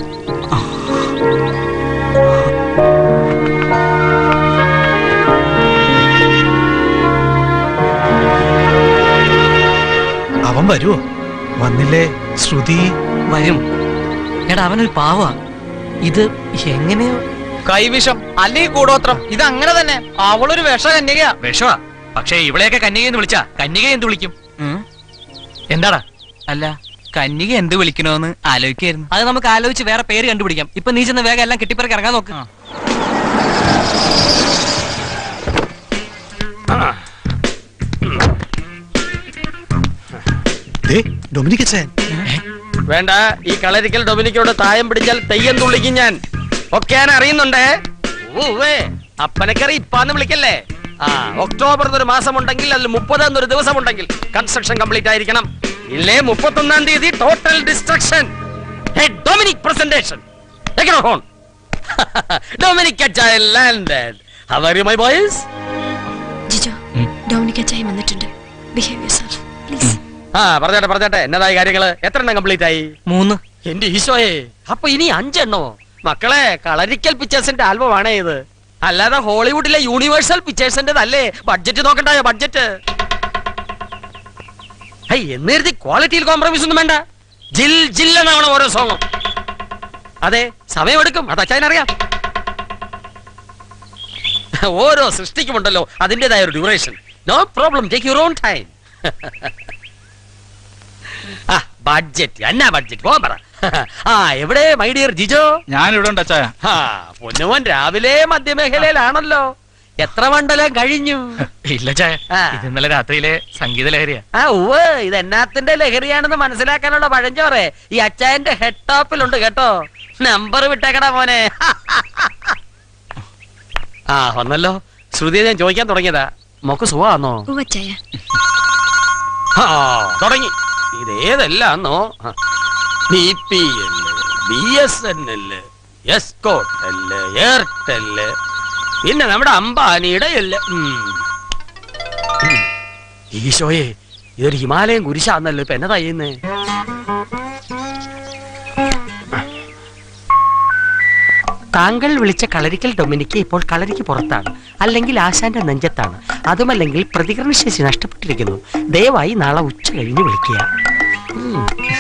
S17: അവൻ വരുവോ വന്നില്ലേ ശ്രുതി
S3: വരും എടാ അവനൊരു പാവാ ഇത് എങ്ങനെയോ
S16: കൈവിഷം അല്ലെങ്കിൽ കൂടോത്രം ഇത് അങ്ങനെ തന്നെ അവളൊരു വിഷ കന്യകയാ
S4: വിഷമാ പക്ഷേ ഇവളെയൊക്കെ കന്യകയെന്ന് വിളിച്ചാ കന്യക എന്ത് വിളിക്കും എന്താടാ
S2: അല്ല കന്യക എന്ത് വിളിക്കണോന്ന് ആലോചിക്കായിരുന്നു
S3: അത് നമുക്ക് ആലോചിച്ച് വേറെ പേര് കണ്ടുപിടിക്കാം ഇപ്പൊ നീ ചെന്ന് വേഗം എല്ലാം കെട്ടിപ്പിറക്കി ഇറങ്ങാൻ നോക്ക്
S17: ദേ ഡൊമിനിക്കച്ചൻ
S11: വേണ്ട ഈ കളരിക്കൽ ഡൊമിനിക്കോട് തായം പിടിച്ചാൽ തെയ്യം തുള്ളിക്കും ഞാൻ ഒക്കെ ഞാൻ അറിയുന്നുണ്ടേ ഊവേ അപ്പനക്കറി ഇപ്പാന്ന് വിളിക്കല്ലേ ആ ഒക്ടോബർ എന്നൊരു മാസം ഉണ്ടെങ്കിൽ അതിൽ മുപ്പത് എന്നൊരു ദിവസം ഉണ്ടെങ്കിൽ കൺസ്ട്രക്ഷൻ കംപ്ലീറ്റ് ആയിരിക്കണം ഇല്ലേ മുപ്പത്തൊന്നാം തീയതി total destruction Dominic presentation horn Dominic landed how are you my boys
S1: Jijo Dominic അച്ചായി വന്നിട്ടുണ്ട് ബിഹേവ് യുവർ പ്ലീസ്
S11: ആ പറഞ്ഞാട്ടെ പറഞ്ഞാട്ടെ എന്നതായി കാര്യങ്ങള് എത്ര എണ്ണം കംപ്ലീറ്റ് ആയി
S3: മൂന്ന്
S11: എന്റെ ഈശോയെ അപ്പൊ ഇനി അഞ്ചെണ്ണോ മക്കളെ കളരിക്കൽ പിക്ചേഴ്സിന്റെ ആൽബം ആണേ ഇത് അല്ലാതെ ഹോളിവുഡിലെ യൂണിവേഴ്സൽ പിക്ചേഴ്സിന്റെ ബഡ്ജറ്റ് നോക്കണ്ടായോ ബഡ്ജറ്റ് ഹൈ എന്നീർത്തി ക്വാളിറ്റിയിൽ കോംപ്രമൈസ് ഒന്നും വേണ്ട ജിൽ ജിൽ എന്നാവണം ഓരോ സോങ്ങും അതെ സമയമെടുക്കും അത് അച്ഛനറിയാം ഓരോ സൃഷ്ടിക്കുമുണ്ടല്ലോ അതിൻ്റെതായ ഒരു duration no problem take your own time ആ ബഡ്ജറ്റ് എന്നാ ബഡ്ജറ്റ് പോകാൻ പറ ആ എവിടെ മൈ ഡിയർ ജിജോ
S8: ഞാൻ ഇവിടെ ഉണ്ട് അച്ചായ
S11: ആ പൊന്നുമോൻ രാവിലെ മധ്യമേഖലയിലാണല്ലോ എത്ര മണ്ഡലം കഴിഞ്ഞു
S4: ഇല്ല ചായ ഇത് ഇന്നലെ രാത്രിയിലെ സംഗീത ലഹരിയാ
S11: ആ ഉവ് ഇത് എന്നാത്തിന്റെ ലഹരിയാണെന്ന് മനസ്സിലാക്കാനുള്ള പഴഞ്ചോറെ ഈ അച്ചായന്റെ ഹെഡ് ടോപ്പിലുണ്ട് കേട്ടോ നമ്പർ വിട്ടേക്കടാ മോനെ ആ വന്നല്ലോ ശ്രുതിയെ ഞാൻ ചോദിക്കാൻ തുടങ്ങിയതാ മോക്ക് സുഖമാണോ
S1: ഉവച്ചായ
S11: ആ തുടങ്ങി ഇതേതല്ലാന്നോ B P L B S N L Escotel Airtel പിന്നെ നമ്മുടെ അംബാനിയുടെ എല്ല് ഉം. ഉം. ഈശോയെ ഇതൊരു ഹിമാലയൻ കുരിശാന്നല്ലോ ഇപ്പൊ എന്നതാ ചെയ്യുന്നേ താങ്കൾ വിളിച്ച കളരിക്കൽ ഡൊമിനിക്ക് ഇപ്പോൾ കളരിക്ക് പുറത്താണ് അല്ലെങ്കിൽ ആശാന്റെ നെഞ്ചത്താണ് അതുമല്ലെങ്കിൽ പ്രതികരണശേഷി നഷ്ടപ്പെട്ടിരിക്കുന്നു ദയവായി നാളെ ഉച്ച കഴിഞ്ഞ് വിളിക്കുക ഉം.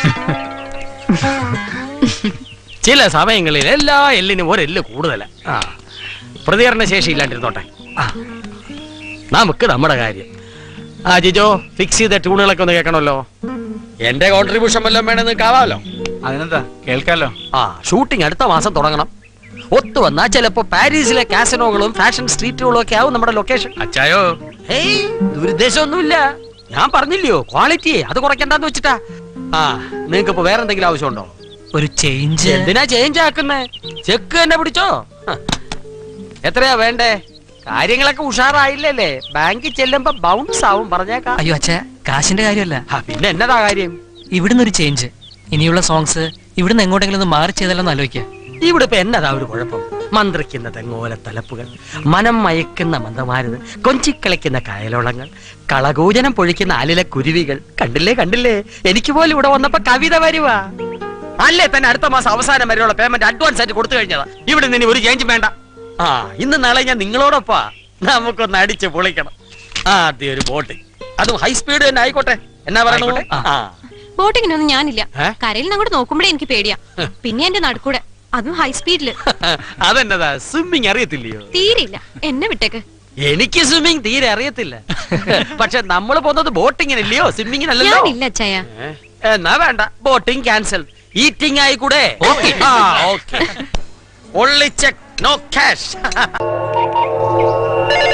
S11: ചില സമയങ്ങളിൽ എല്ലാ എല്ലിനും ഒരെല്ല് കൂടുതലാ ആ പ്രതികരണശേഷി ഇല്ലാണ്ടിരുന്നോട്ടെ ആ നമുക്ക് നമ്മുടെ കാര്യം ആ ജിജോ ഫിക്സ് ചെയ്ത ട്യൂണുകളൊക്കെ ഒന്ന് കേൾക്കണമല്ലോ എന്റെ കോൺട്രിബ്യൂഷൻ വല്ലതും വേണമെന്ന് കാവാമല്ലോ
S8: അതിനെന്താ കേൾക്കാലോ
S11: ആ ഷൂട്ടിംഗ് അടുത്ത മാസം തുടങ്ങണം ഒത്തു വന്നാ ചിലപ്പോ പാരീസിലെ കാസനോകളും ഫാഷൻ സ്ട്രീറ്റുകളും ഒക്കെ ആവും നമ്മുടെ ലൊക്കേഷൻ
S4: അച്ചായോ
S11: ഹേയ് ദുരുദ്ദേശമൊന്നുമില്ല ഞാൻ പറഞ്ഞില്ലയോ ക്വാളിറ്റി അത് കുറയ്ക്കണ്ടെന്ന് വെച്ചിട്ടാ ആ നിങ്ങൾക്ക് ഇപ്പൊ വേറെ എന്തെങ്കിലും ആവശ്യമുണ്ടോ
S3: ഒരു ചേഞ്ച്
S11: എന്തിനാ ചേഞ്ച് ആക്കുന്നേ ചെക്ക് തന്നെ പിടിച്ചോ ഹ. എത്രയാ വേണ്ടേ കാര്യങ്ങളൊക്കെ ഉഷാറായില്ലല്ലേ ബാങ്കിൽ ചെല്ലുമ്പോ ബൗൺസ് ആവും പറഞ്ഞേക്കാം
S3: അയ്യോ അച്ഛ കാശിന്റെ കാര്യമല്ല
S11: പിന്നെ എന്നതാ കാര്യം
S3: ഇവിടുന്ന് ഒരു ചേഞ്ച് ഇനിയുള്ള സോങ്സ് ഇവിടുന്ന് എങ്ങോട്ടെങ്കിലും ഒന്ന് മാറി ചെയ്തല്ലോ എന്ന് ആലോചിക്കുക
S11: ഇവിടെ ഇപ്പൊ എന്നതാ ഒരു കുഴപ്പം മന്ത്രിക്കുന്ന തെങ്ങോല തലപ്പുകൾ മനം മയക്കുന്ന മന്ദമാരുത് കൊഞ്ചിക്കളിക്കുന്ന കായലോളങ്ങൾ കളകൂജനം പൊഴിക്കുന്ന ആലിലെ കുരുവികൾ കണ്ടില്ലേ കണ്ടില്ലേ എനിക്ക് പോലും ഇവിടെ വന്നപ്പോ കവിത വരുവാ അല്ലേ തന്നെ അടുത്ത മാസം അവസാനം വരെയുള്ള പേയ്മെന്റ് അഡ്വാൻസ് ആയിട്ട് കൊടുത്തു കഴിഞ്ഞതാ ഇവിടെ നിന്ന് ഇനി ഒരു ചേഞ്ച് വേണ്ട ആ ഇന്ന് നാളെ ഞാൻ നിങ്ങളോടൊപ്പാ നമുക്കൊന്ന് അടിച്ച് പൊളിക്കണം ആദ്യം ഒരു ബോട്ട് അതും ഹൈ സ്പീഡ് തന്നെ ആയിക്കോട്ടെ എന്നാ പറയണു ആ
S1: ബോട്ടിങ്ങിനൊന്നും ഞാനില്ല
S11: ഏ?
S1: കരയിൽ നിന്ന് അങ്ങോട്ട് നോക്കുമ്പോഴേ എനിക്ക് പേടിയാ പിന്നെ എന്റെ നടുക്കൂടെ അതും ഹൈ സ്പീഡില്
S11: അതെന്നതാ സ്വിമ്മിങ് അറിയത്തില്ലയോ
S1: തീരെയില്ല എന്നെ വിട്ടേക്ക്
S11: എനിക്ക് സ്വിമ്മിങ് തീരെ അറിയത്തില്ല പക്ഷെ നമ്മൾ പോകുന്നത് ബോട്ടിങ്ങിനല്ലയോ സ്വിമ്മിങ്ങിനല്ലല്ലോ
S1: ഞാനില്ല അച്ചായ
S11: ഏ? എന്നാ വേണ്ട ബോട്ടിംഗ് ക്യാൻസൽ ഈറ്റിംഗ് ആയി കൂടെ only cheque no cash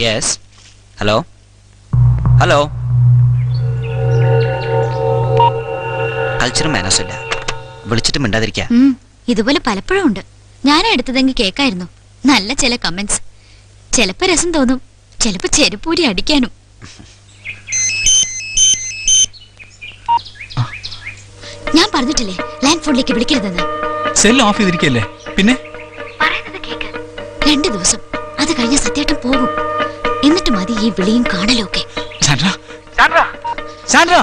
S15: yes hello hello കൾച്ചറും മാനേഴ്സും ഇല്ല വിളിച്ചിട്ട് മിണ്ടാതിരിക്കുക
S9: ഉം, ഇതുപോലെ പലപ്പോഴും ഉണ്ട് ഞാനാ എടുത്തതെങ്കിൽ കേക്കായിരുന്നു നല്ല ചില കമന്റ്സ് ചിലപ്പോ രസം തോന്നും ചിലപ്പോ ചെരുപ്പൂരി അടിക്കാനും ഞാൻ പറഞ്ഞിട്ടില്ലേ ലാൻഡ് ഫോണിലേക്ക് വിളിക്കരുതെന്ന്
S8: സെൽ ഓഫ് ചെയ്തിരിക്കല്ലേ പിന്നെ
S9: രണ്ടു ദിവസം അത് കഴിഞ്ഞ സത്യേട്ടൻ പോകും എന്നിട്ട് മതി ഈ വിളിയും കാണലും ഒക്കെ
S8: സാൻഡ്ര സാൻഡ്ര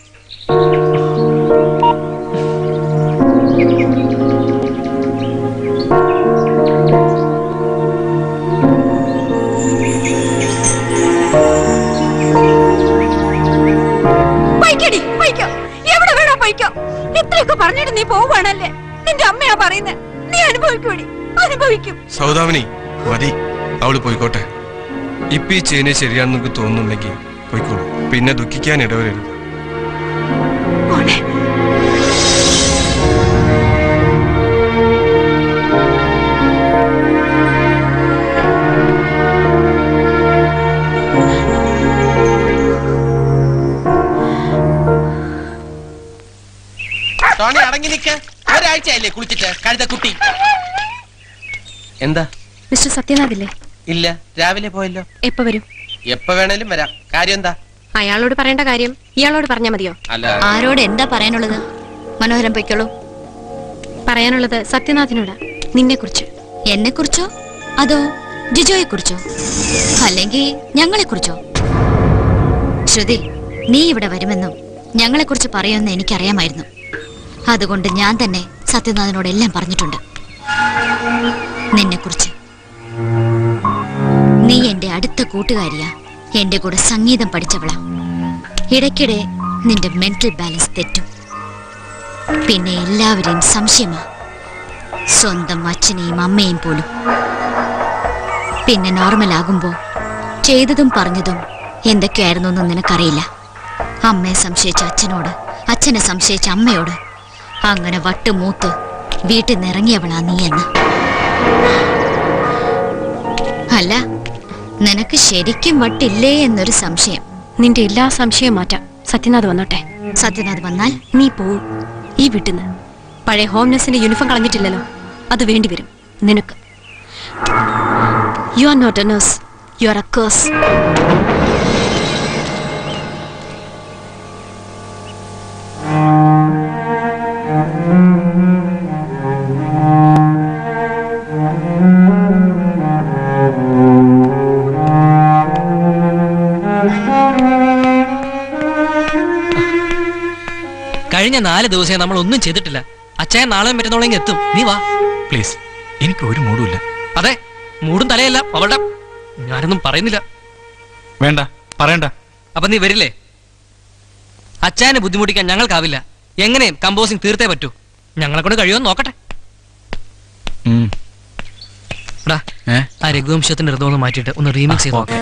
S18: പൊയ്ക്കടി പൊയ്ക്കോ എവിടെ വേണോ പൊയ്ക്കോ ഇത്രയൊക്കെ പറഞ്ഞിട്ട് നീ പോവാണല്ലേ നിന്റെ അമ്മയാ പറയുന്നത് നീ അനുഭവിക്കൂടി അനുഭവിക്കും
S19: സൗദാമിനി മതി അവള് പോയിക്കോട്ടെ ഇപ്പൊ ഈ ചെയ്യുന്നത് ശരിയാണെന്ന് നിങ്ങൾക്ക് തോന്നുന്നുണ്ടെങ്കിൽ പോയിക്കോളൂ പിന്നെ ദുഃഖിക്കാൻ ഇടവരരുത്
S11: ടോണി അടങ്ങി നിക്ക ഒരാഴ്ചയല്ലേ കുളിച്ചിട്ട് കഴുതക്കുട്ടി എന്താ
S1: മിസ്റ്റർ സത്യനാഥില്ലേ
S11: ഇല്ല രാവിലെ പോയല്ലോ
S1: എപ്പോ വരും
S11: എപ്പോ വേണേലും വരാം കാര്യം എന്താ
S1: അയാളോട് പറയേണ്ട കാര്യം ഇയാളോട് പറഞ്ഞാ മതിയോ
S11: അല്ല
S9: ആരോട് എന്താ പറയാനുള്ളത് മനോഹരം പൊയ്ക്കോളൂ
S1: പറയാനുള്ളത് സത്യനാഥിനോടാ നിന്നെ കുറിച്ച്
S9: എന്നെ കുറിച്ചോ അതോ ജിജോയെ കുറിച്ചോ അല്ലെങ്കിൽ ഞങ്ങളെ കുറിച്ചോ ശ്രുതി നീ ഇവിടെ വരുമെന്നും ഞങ്ങളെ കുറിച്ച് പറയുമെന്ന് എനിക്കറിയാമായിരുന്നു അതുകൊണ്ട് ഞാൻ തന്നെ സത്യനാഥനോട് എല്ലാം പറഞ്ഞിട്ടുണ്ട് നിന്നെ കുറിച്ച് നീ എന്റെ അടുത്ത കൂട്ടുകാരിയാ എന്റെ കൂടെ സംഗീതം പഠിച്ചവളാ ഇടയ്ക്കിടെ നിന്റെ മെന്റൽ ബാലൻസ് തെറ്റും പിന്നെ എല്ലാവരെയും സംശയമാ സ്വന്തം അച്ഛനെയും അമ്മയെയും പോലും പിന്നെ നോർമൽ ആകുമ്പോ ചെയ്തതും പറഞ്ഞതും എന്തൊക്കെയായിരുന്നു എന്ന് നിനക്കറിയില്ല അമ്മയെ സംശയിച്ച അച്ഛനോട് അച്ഛനെ സംശയിച്ച അമ്മയോട് അങ്ങനെ വട്ടുമൂത്ത് വീട്ടിൽ നിന്നിറങ്ങിയവളാ നീ എന്ന് അല്ല നിനക്ക് ശരിക്കും വട്ടില്ലേ എന്നൊരു സംശയം
S1: നിന്റെ എല്ലാ സംശയവും മാറ്റാം സത്യനാഥ് വന്നോട്ടെ
S9: സത്യനാഥ് വന്നാൽ
S1: നീ പോവും ഈ വീട്ടിന്ന് പഴയ ഹോം നഴ്സിന്റെ യൂണിഫോം കളഞ്ഞിട്ടില്ലല്ലോ അത് വേണ്ടി വരും നിനക്ക് you are not a nurse you are a curse
S3: കഴിഞ്ഞ നാല് ദിവസം നമ്മൾ ഒന്നും ചെയ്തിട്ടില്ല അച്ഛൻ നാളെ മറ്റന്നോളെങ്കിൽ എത്തും നീ വാ
S8: പ്ലീസ് എനിക്ക് ഒരു മൂടുമില്ല
S3: അതെ മൂടും തലയല്ല അവളുടെ ഞാനൊന്നും പറയുന്നില്ല
S8: വേണ്ട പറയണ്ട
S3: അപ്പൊ നീ വരില്ലേ അച്ഛനെ ബുദ്ധിമുട്ടിക്കാൻ ഞങ്ങൾക്കാവില്ല എങ്ങനെയും കമ്പോസിങ് തീർത്തേ പറ്റൂ ഞങ്ങളെ കൊണ്ട് കഴിയുമോ നോക്കട്ടെ
S8: ഉം.
S3: എടാ
S8: ഏ?
S3: ആ രഘുവംശത്തിന്റെ ഹൃദയം മാറ്റിയിട്ട് ഒന്ന് റീമിക്സ് ചെയ്ത് നോക്കാം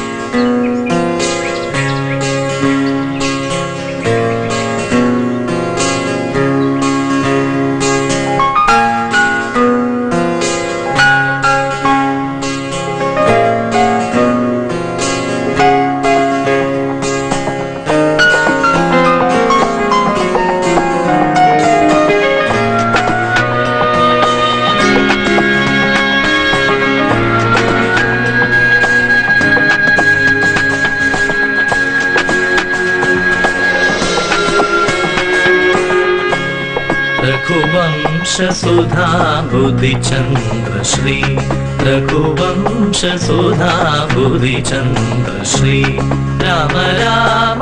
S12: रघुवंशसुधा बुधिचन्द्रश्री रघुवंशसुधा बुधिचन्द्रश्री राम राम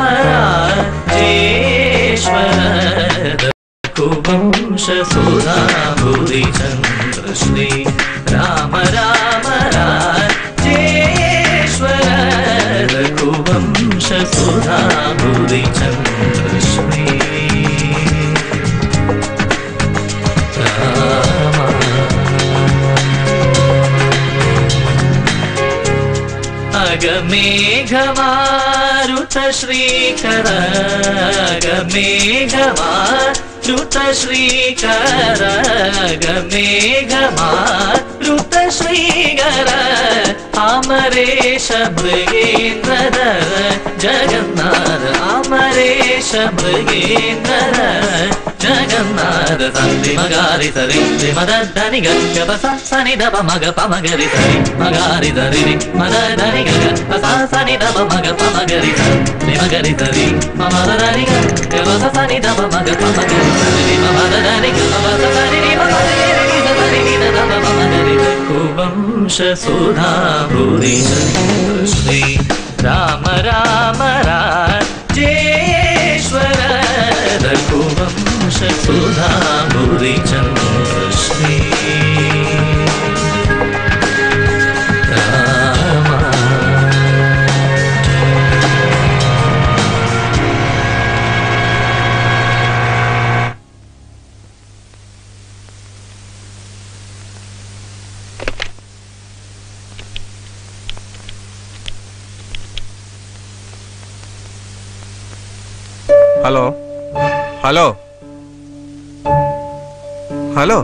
S12: राजेश्वर रघुवंशसुधा बुधिचन्द्रश्री राम राम राजेश्वर रघुवंशसुधा बुधिचन्द्रश्री अगमेघमारुत श्रीकर अगमेघमारुत श्रीकर अगमेघमारुत श्रीकर അമരേശ മൃഗേന്ദ്രധര ജഗന്നാഥ അമരേശ മൃഗേന്ദ്രധര ജഗന്നാഥ സന്ധി മകാരി സരി മദനി ഗപ്പ സനി ദപ മഗ പമഗരി സരി മകാരി സരി മദനി ഗപ്പ സനി ദപ മഗ പമഗരി സരി മഗരി സരി മമദനി ഗപ്പ സനി ദപ മഗ പമഗരി സരി മമദനി ഗപ്പ സനി കുവംശ സുധാഭൂരി ശ്രീ രാമ രാമ രാജേശ്വര കുവംശ സുധാഭൂരി ചന്ദ്ര ശ്രീ
S19: ഹലോ ഹലോ ഹലോ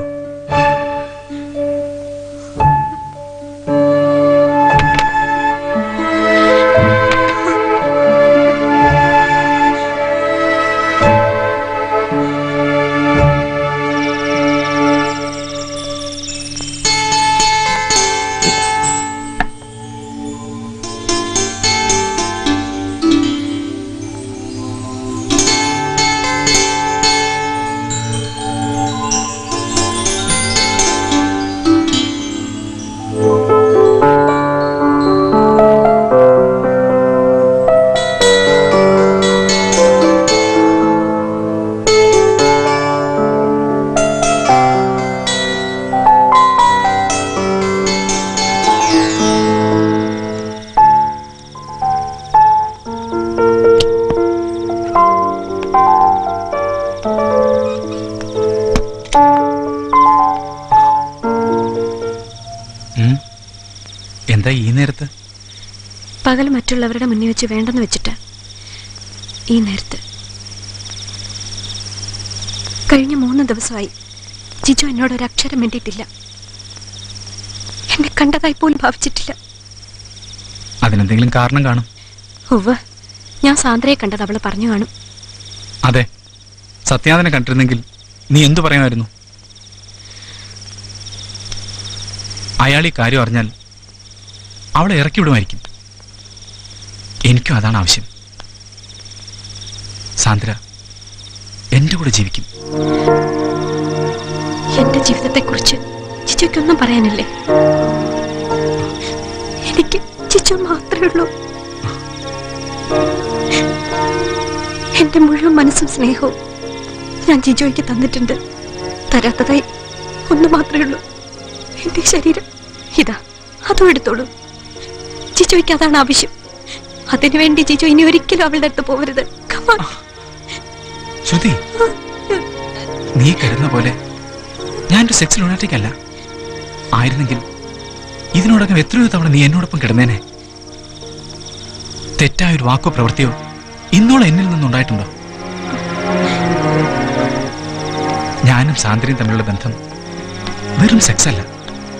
S8: ഉം. എന്താ ഈ നേരത്ത്
S1: പകൽ മറ്റുള്ളവരുടെ മുന്നിൽ വെച്ച് വേണ്ടെന്ന് വെച്ചിട്ട് ഈ നേരത്ത് കഴിഞ്ഞ മൂന്ന് ദിവസമായി ജിജു എന്നോട് ഒരു അക്ഷരം വേണ്ടിയിട്ടില്ല എന്നെ കണ്ടതായി പോലും ഭാവിച്ചിട്ടില്ല
S8: അതിനെന്തെങ്കിലും കാരണം കാണും
S1: ഉവ്വ് ഞാൻ സാന്ദ്രയെ കണ്ടത് അവള് പറഞ്ഞു കാണും
S8: അതെ സത്യാതനെ കണ്ടിരുന്നെങ്കിൽ നീ എന്തു പറയുമായിരുന്നു അയാൾ ഈ കാര്യം അറിഞ്ഞാൽ അവളെ ഇറക്കി വിടുമായിരിക്കും എനിക്കും അതാണ് ആവശ്യം സാന്ദ്ര എന്റെ കൂടെ ജീവിക്കും
S1: എന്റെ ജീവിതത്തെക്കുറിച്ച് ജിജുക്കൊന്നും പറയാനില്ലേ എനിക്ക് ജിജു മാത്രമേ ഉള്ളൂ എന്റെ മുഴുവൻ മനസ്സും സ്നേഹവും ഞാൻ ജിജോയ്ക്ക് തന്നിട്ടുണ്ട് തരാത്തതായി ഒന്ന് മാത്രമേ ഉള്ളൂ എന്റെ ശരീരം ഇതാ അതും എടുത്തോളൂ ജിജോയ്ക്ക് അതാണ് ആവശ്യം അതിനുവേണ്ടി ജിജോ ഇനി ഒരിക്കലും അവളുടെ അടുത്ത് പോകരുത് Come on.
S8: ശ്രുതി നീ കരുതുന്ന പോലെ ഞാനൊരു സെക്സ് ലൂണാറ്റിക് അല്ല ആയിരുന്നെങ്കിൽ ഇതിനോടകം എത്രയോ തവണ നീ എന്നോടൊപ്പം കിടന്നേനെ തെറ്റായ ഒരു വാക്കോ പ്രവൃത്തിയോ ഇന്നോളം എന്നിൽ നിന്നുണ്ടായിട്ടുണ്ടോ ഞാനും സാന്ദ്രയും തമ്മിലുള്ള ബന്ധം വെറും സെക്സ് അല്ല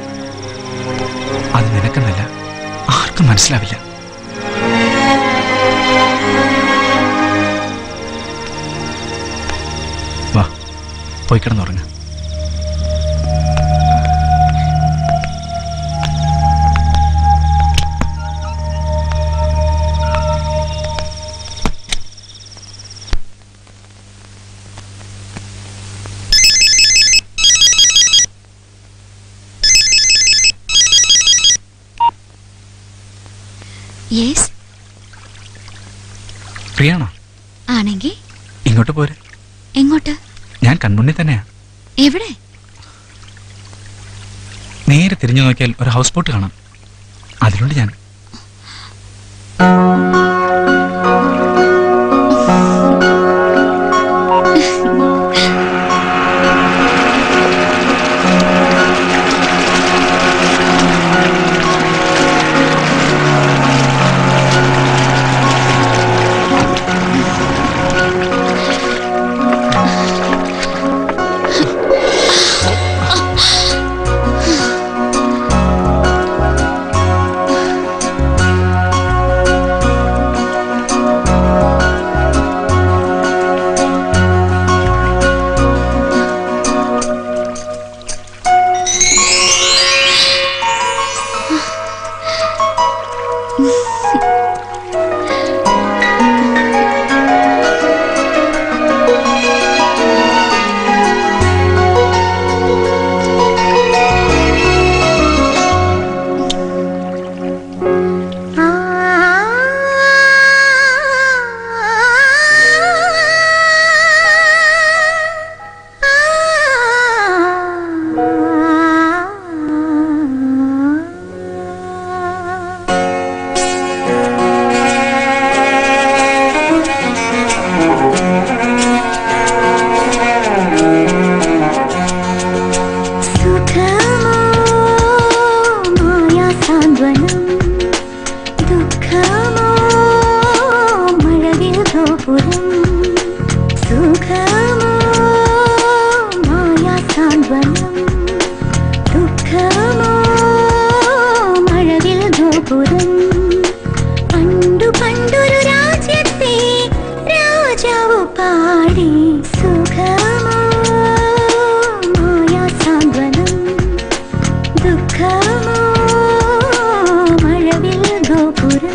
S8: അത് നിനക്കെന്നല്ല ആർക്കും മനസ്സിലാവില്ല വാ പോയി കിടന്നുറങ്ങ
S9: യെസ്
S8: ഫ്രീയാണോ
S9: ആണെങ്കിൽ
S8: ഇങ്ങോട്ട് പോരെ
S9: എങ്ങോട്ട്
S8: ഞാൻ കൺമുന്നിൽ തന്നെയാ
S9: എവിടെ
S8: നേരെ തിരിഞ്ഞു നോക്കിയാൽ ഒരു ഹൗസ് ബോട്ട് കാണാം അതിലുണ്ട് ഞാൻ
S13: സാന്ത്വനം ദുഃഖമോ മഴവിൽ ഗോപുരം പണ്ടു പണ്ടൊരു രാജ്യത്തെ രാജാവ് പാടി സുഖമോ മായാ സാന്ത്വനം ദുഃഖമോ മഴവിൽ ഗോപുരം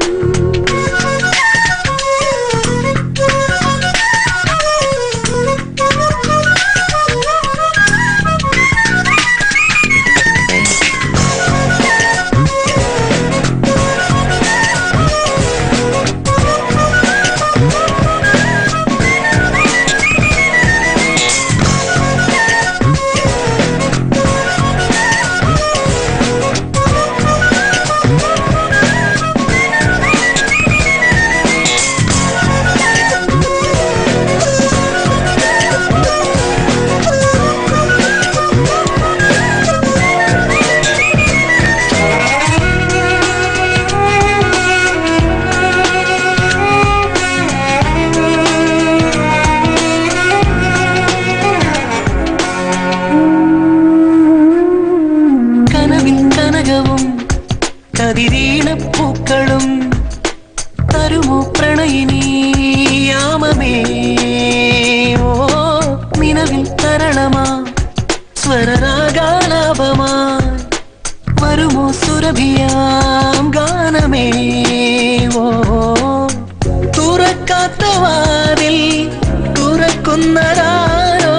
S12: കനവിൽ കനകവും കതിരീണപ്പൂക്കളും തരുമോ പ്രണയിനിയാമമേ ഓ നിലവിൽ തരണമാ സ്വരരാഗാലാപമാ വരുമോ സുരഭിയാം ഗാനമേ ഓ തുറക്കാത്ത വാതിൽ തുറക്കുന്നതാരോ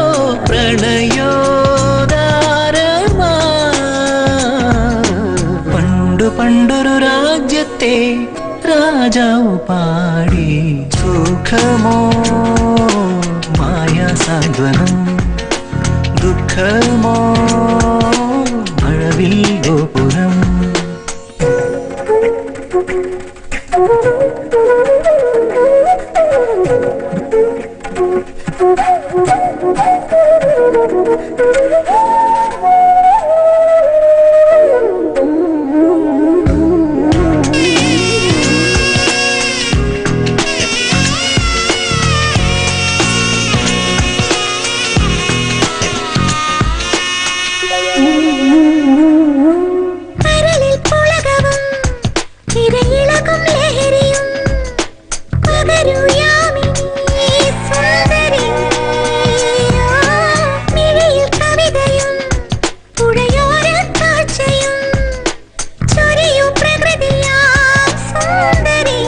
S12: പ്രണയോദാരമാ പണ്ടു പണ്ടൊരു രാജ്യത്തെ രാജാവ് പാടി സുഖമോ മായാ സാന്ത്വനം ദുഃഖമോ മഴവിൽ ഗോപുരം
S13: കരളിൽ പുളകവും തിരയിളകും ലഹരിയും പകരൂ യാമിനി സുന്ദരി മിഴിയിൽ കവിതയും പുഴയോര കാഴ്ചയും ചൊരിയൂ പ്രകൃതിയാം സുന്ദരി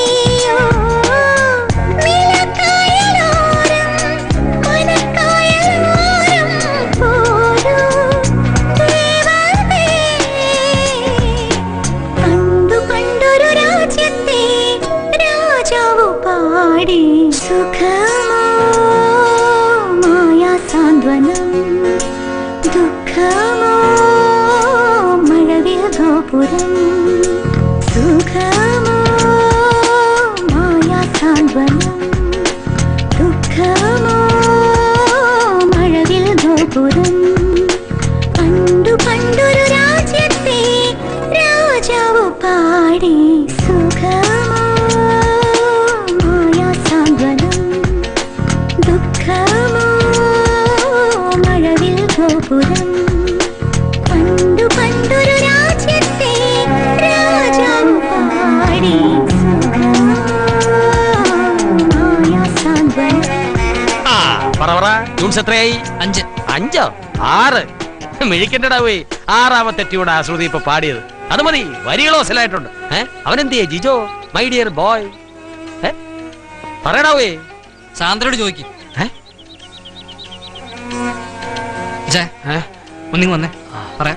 S13: നിലക്കായലോരം മനക്കായലോരം പോരൂ ദേവതേ പണ്ടു പണ്ടൊരു രാജ്യത്തെ രാജാവ് പാടി സുഖമോ മായാ സാന്ത്വനം ദുഃഖമോ മഴവിൽ ഗോപുരം സുഖമോ മായാ സാന്ത്വനം ദുഃഖമോ മഴവിൽ ഗോപുരം പണ്ടു പണ്ടൊരു രാജ്യത്തെ രാജാവ് പാടി സുഖമോ മായാ സാന്ത്വനം ദുഃഖമോ മഴവിൽ ഗോപുരം പണ്ടു പണ്ടൊരു രാജ്യത്തെ രാജാവ് പാടി സുഖമോ മായാ സാന്ത്വനം
S4: ആ പറ പറ ട്യൂൺസ് എത്രയായി അഞ്ച് അഞ്ചോ ആറ് മിഴിക്കണ്ടടാവേ ആറാമത്തെ ട്യൂണാ ശ്രുതി ഇപ്പൊ പാടിയത് അത് മതി വരികളോ അസലായിട്ടുണ്ട് ഏ അവനെന്തിയേ ജിജോ മൈ ഡിയർ ബോയ് ഏ പറയടാവേ
S3: സാന്ദ്രയോട് ചോദിക്കും ഒന്നിങ്ങ് വന്നേ പറയാം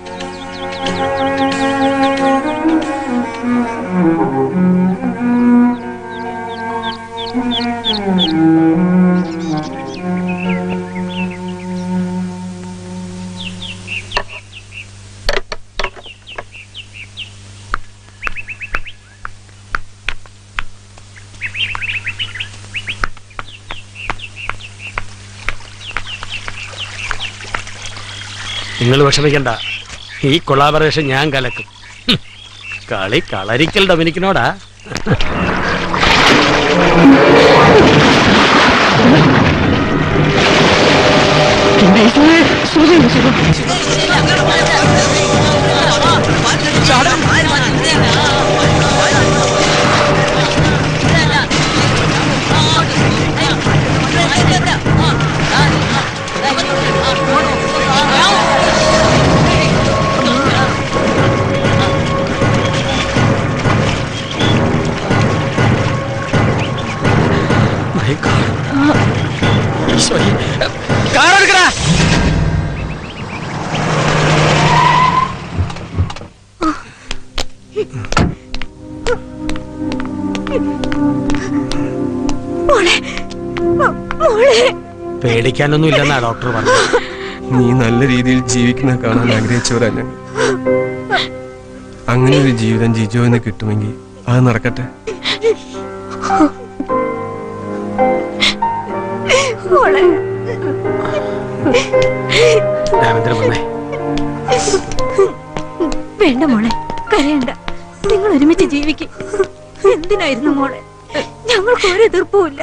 S5: നിങ്ങൾ വിഷമിക്കണ്ട ഈ കൊളാബറേഷൻ ഞാൻ കലക്കും ഹും. കളി കളരിക്കൽ ഡൊമിനിക്കിനോടാ
S4: കാറെടുക്കടാ
S18: മോളെ മോ- മോളെ
S4: പേടിക്കാനൊന്നും ഇല്ലെന്നാ ഡോക്ടർ പറഞ്ഞത്
S19: നീ നല്ല രീതിയിൽ ജീവിക്കുന്ന കാണാൻ ആഗ്രഹിച്ചവരാ ഞങ്ങൾ അങ്ങനെ ഒരു ജീവിതം ജിജോന്ന് കിട്ടുമെങ്കിൽ അത് നടക്കട്ടെ
S18: മോളെ
S4: രാമേന്ദ്രൻ വന്നേ
S18: വേണ്ട മോളെ കരയണ്ട നിങ്ങൾ ഒരുമിച്ച് ജീവിക്കും എന്തിനായിരുന്നു മോളെ ഞങ്ങൾക്ക് ഒരു എതിർപ്പുമില്ല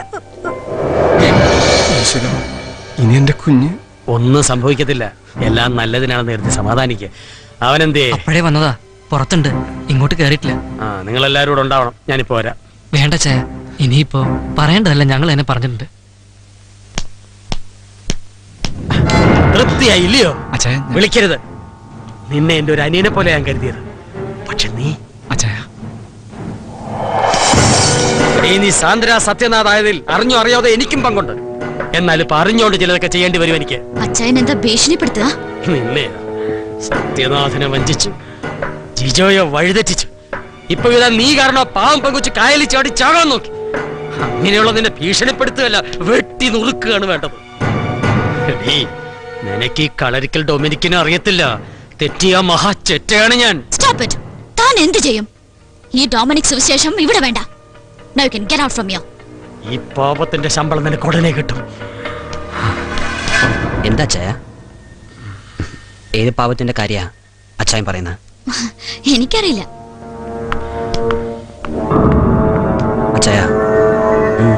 S19: ഈശ്വര ഇനി എന്റെ കുഞ്ഞ്
S4: ഒന്നും സംഭവിക്കത്തില്ല എല്ലാം നല്ലതിനാണെന്ന് കരുതി സമാധാനിക്ക് അവനെന്തേ
S3: അപ്പോഴേ വന്നതാ പുറത്തുണ്ട് ഇങ്ങോട്ട് കേറിയിട്ടില്ല
S4: ആ നിങ്ങൾ എല്ലാവരും കൂടെ ഉണ്ടാവണം ഞാനിപ്പോ വരാം
S3: വേണ്ട ചേ ഇനിയിപ്പോ പറയേണ്ടതല്ല ഞങ്ങൾ എന്നെ പറഞ്ഞിട്ടുണ്ട്
S4: തൃപ്തിയായി ഇല്ലയോ
S8: അച്ഛായ
S4: വിളിക്കരുത് നിന്നെ എന്റെ ഒരു അനിയനെ പോലെ ഞാൻ കരുതിയത് പക്ഷെ നീ
S8: അച്ഛായ
S4: നീ നീ സാന്ദ്ര സത്യനാഥ് ആയതിൽ അറിഞ്ഞോ അറിയാതെ എനിക്കും പങ്കുണ്ട് എന്നാൽ ഇപ്പൊ അറിഞ്ഞോണ്ട് ചിലതൊക്കെ ചെയ്യേണ്ടി വരും എനിക്ക്
S9: അച്ചായൻ എന്താ ഭീഷണിപ്പെടുത്തുക
S4: നിന്നെ സത്യനാഥനെ വഞ്ചിച്ചു ജിജോയെ വഴിതെറ്റിച്ചു ഇപ്പൊ ഇതാ നീ കാരണം ആ പാവം പെങ്കുച്ച് കായലിൽ ചാടി ചാകാൻ നോക്കി അങ്ങനെയുള്ള നിന്നെ ഭീഷണിപ്പെടുത്തുകയല്ല വെട്ടി നുറുക്കുകയാണ് വേണ്ടത് എടീ, നിനക്ക് ഈ കളരിക്കൽ ഡൊമിനിക്കിനെ അറിയത്തില്ല തെറ്റിയ മഹാ ചെറ്റയാണ് ഞാൻ
S9: സ്റ്റോപ്പ് ഇറ്റ് താൻ എന്ത് ചെയ്യും ഈ ഡൊമിനിക് സുവിശേഷം ഇവിടെ വേണ്ട now can get out from here
S4: ഈ പാപത്തിന്റെ ശമ്പളം നിനക്ക് ഉടനെ കിട്ടും
S15: എന്താ അച്ചായ ഏത് പാവത്തിന്റെ കാര്യ അച്ചായൻ പറയുന്നത്
S9: എനിക്കറിയില്ല
S15: അച്ചായ ഉം.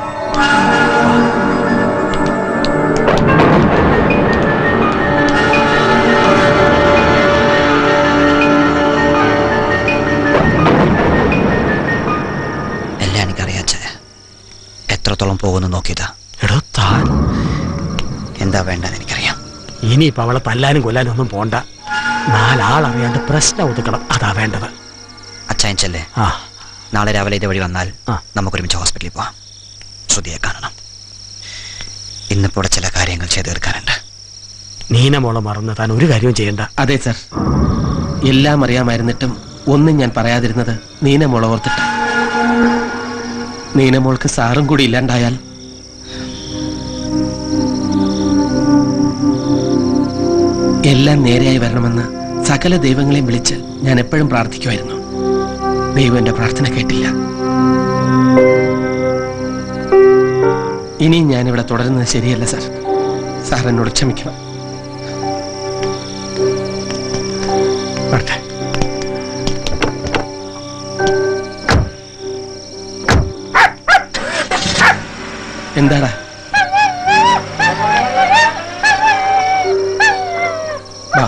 S15: എല്ലാം എനിക്കറിയാം അച്ചായ എത്രത്തോളം പോകുന്നു നോക്കിയതാ
S4: എടോ താൻ
S15: എന്താ വേണ്ടെന്ന് എനിക്കറിയാം
S4: ഇനിയിപ്പോ അവളെ തല്ലാനും കൊല്ലാനും ഒന്നും പോണ്ട നാലാളറിയാണ്ട് പ്രശ്നം ഒതുക്കണം അതാ വേണ്ടത്
S15: അച്ചായൻ ചെല്ലേ
S4: ആ
S15: നാളെ രാവിലെ ഇതുവഴി വന്നാൽ നമുക്കൊരുമിച്ച് ഹോസ്പിറ്റലിൽ പോവാം ശ്രുതിയെ കാണണം ഇന്നിപ്പോൾ ഇവിടെ ചില കാര്യങ്ങൾ ചെയ്തു തീർക്കാനുണ്ട്
S4: നീന മോളെ മറന്ന് താൻ ഒരു കാര്യവും ചെയ്യണ്ട
S11: അതെ സർ എല്ലാം അറിയാമായിരുന്നിട്ടും ഒന്നും ഞാൻ പറയാതിരുന്നത് നീനമോളെ ഓർത്തിട്ട് നീനമോൾക്ക് സാറും കൂടി ഇല്ലാണ്ടായാൽ എല്ലാം നേരെയായി വരണമെന്ന് സകല ദൈവങ്ങളെയും വിളിച്ച് ഞാൻ എപ്പോഴും പ്രാർത്ഥിക്കുമായിരുന്നു ദൈവം എന്റെ പ്രാർത്ഥന കേട്ടില്ല ഇനിയും ഞാനിവിടെ തുടരുന്നത് ശരിയല്ല സാർ സാർ എന്നോട് ക്ഷമിക്കണം വരട്ടെ എന്താടാ വാ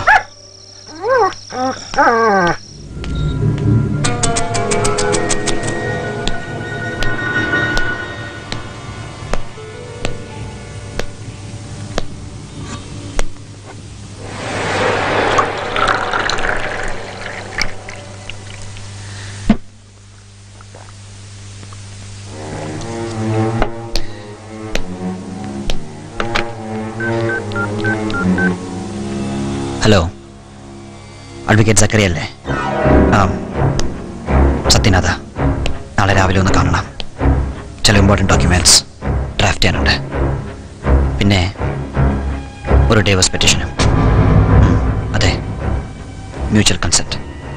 S15: ഹലോ അഡ്വക്കേറ്റ് സക്കറി അല്ലേ ആ സത്യനാഥ നാളെ രാവിലെ ഒന്ന് കാണണം ചില ഇമ്പോർട്ടൻറ്റ് ഡോക്യുമെന്റ്സ് ഡ്രാഫ്റ്റ് ചെയ്യാനുണ്ട് പിന്നെ ഒരു ഡേവേഴ്സ് പെറ്റീഷനും ഉം, അതെ മ്യൂച്വൽ കൺസെൻറ്റ്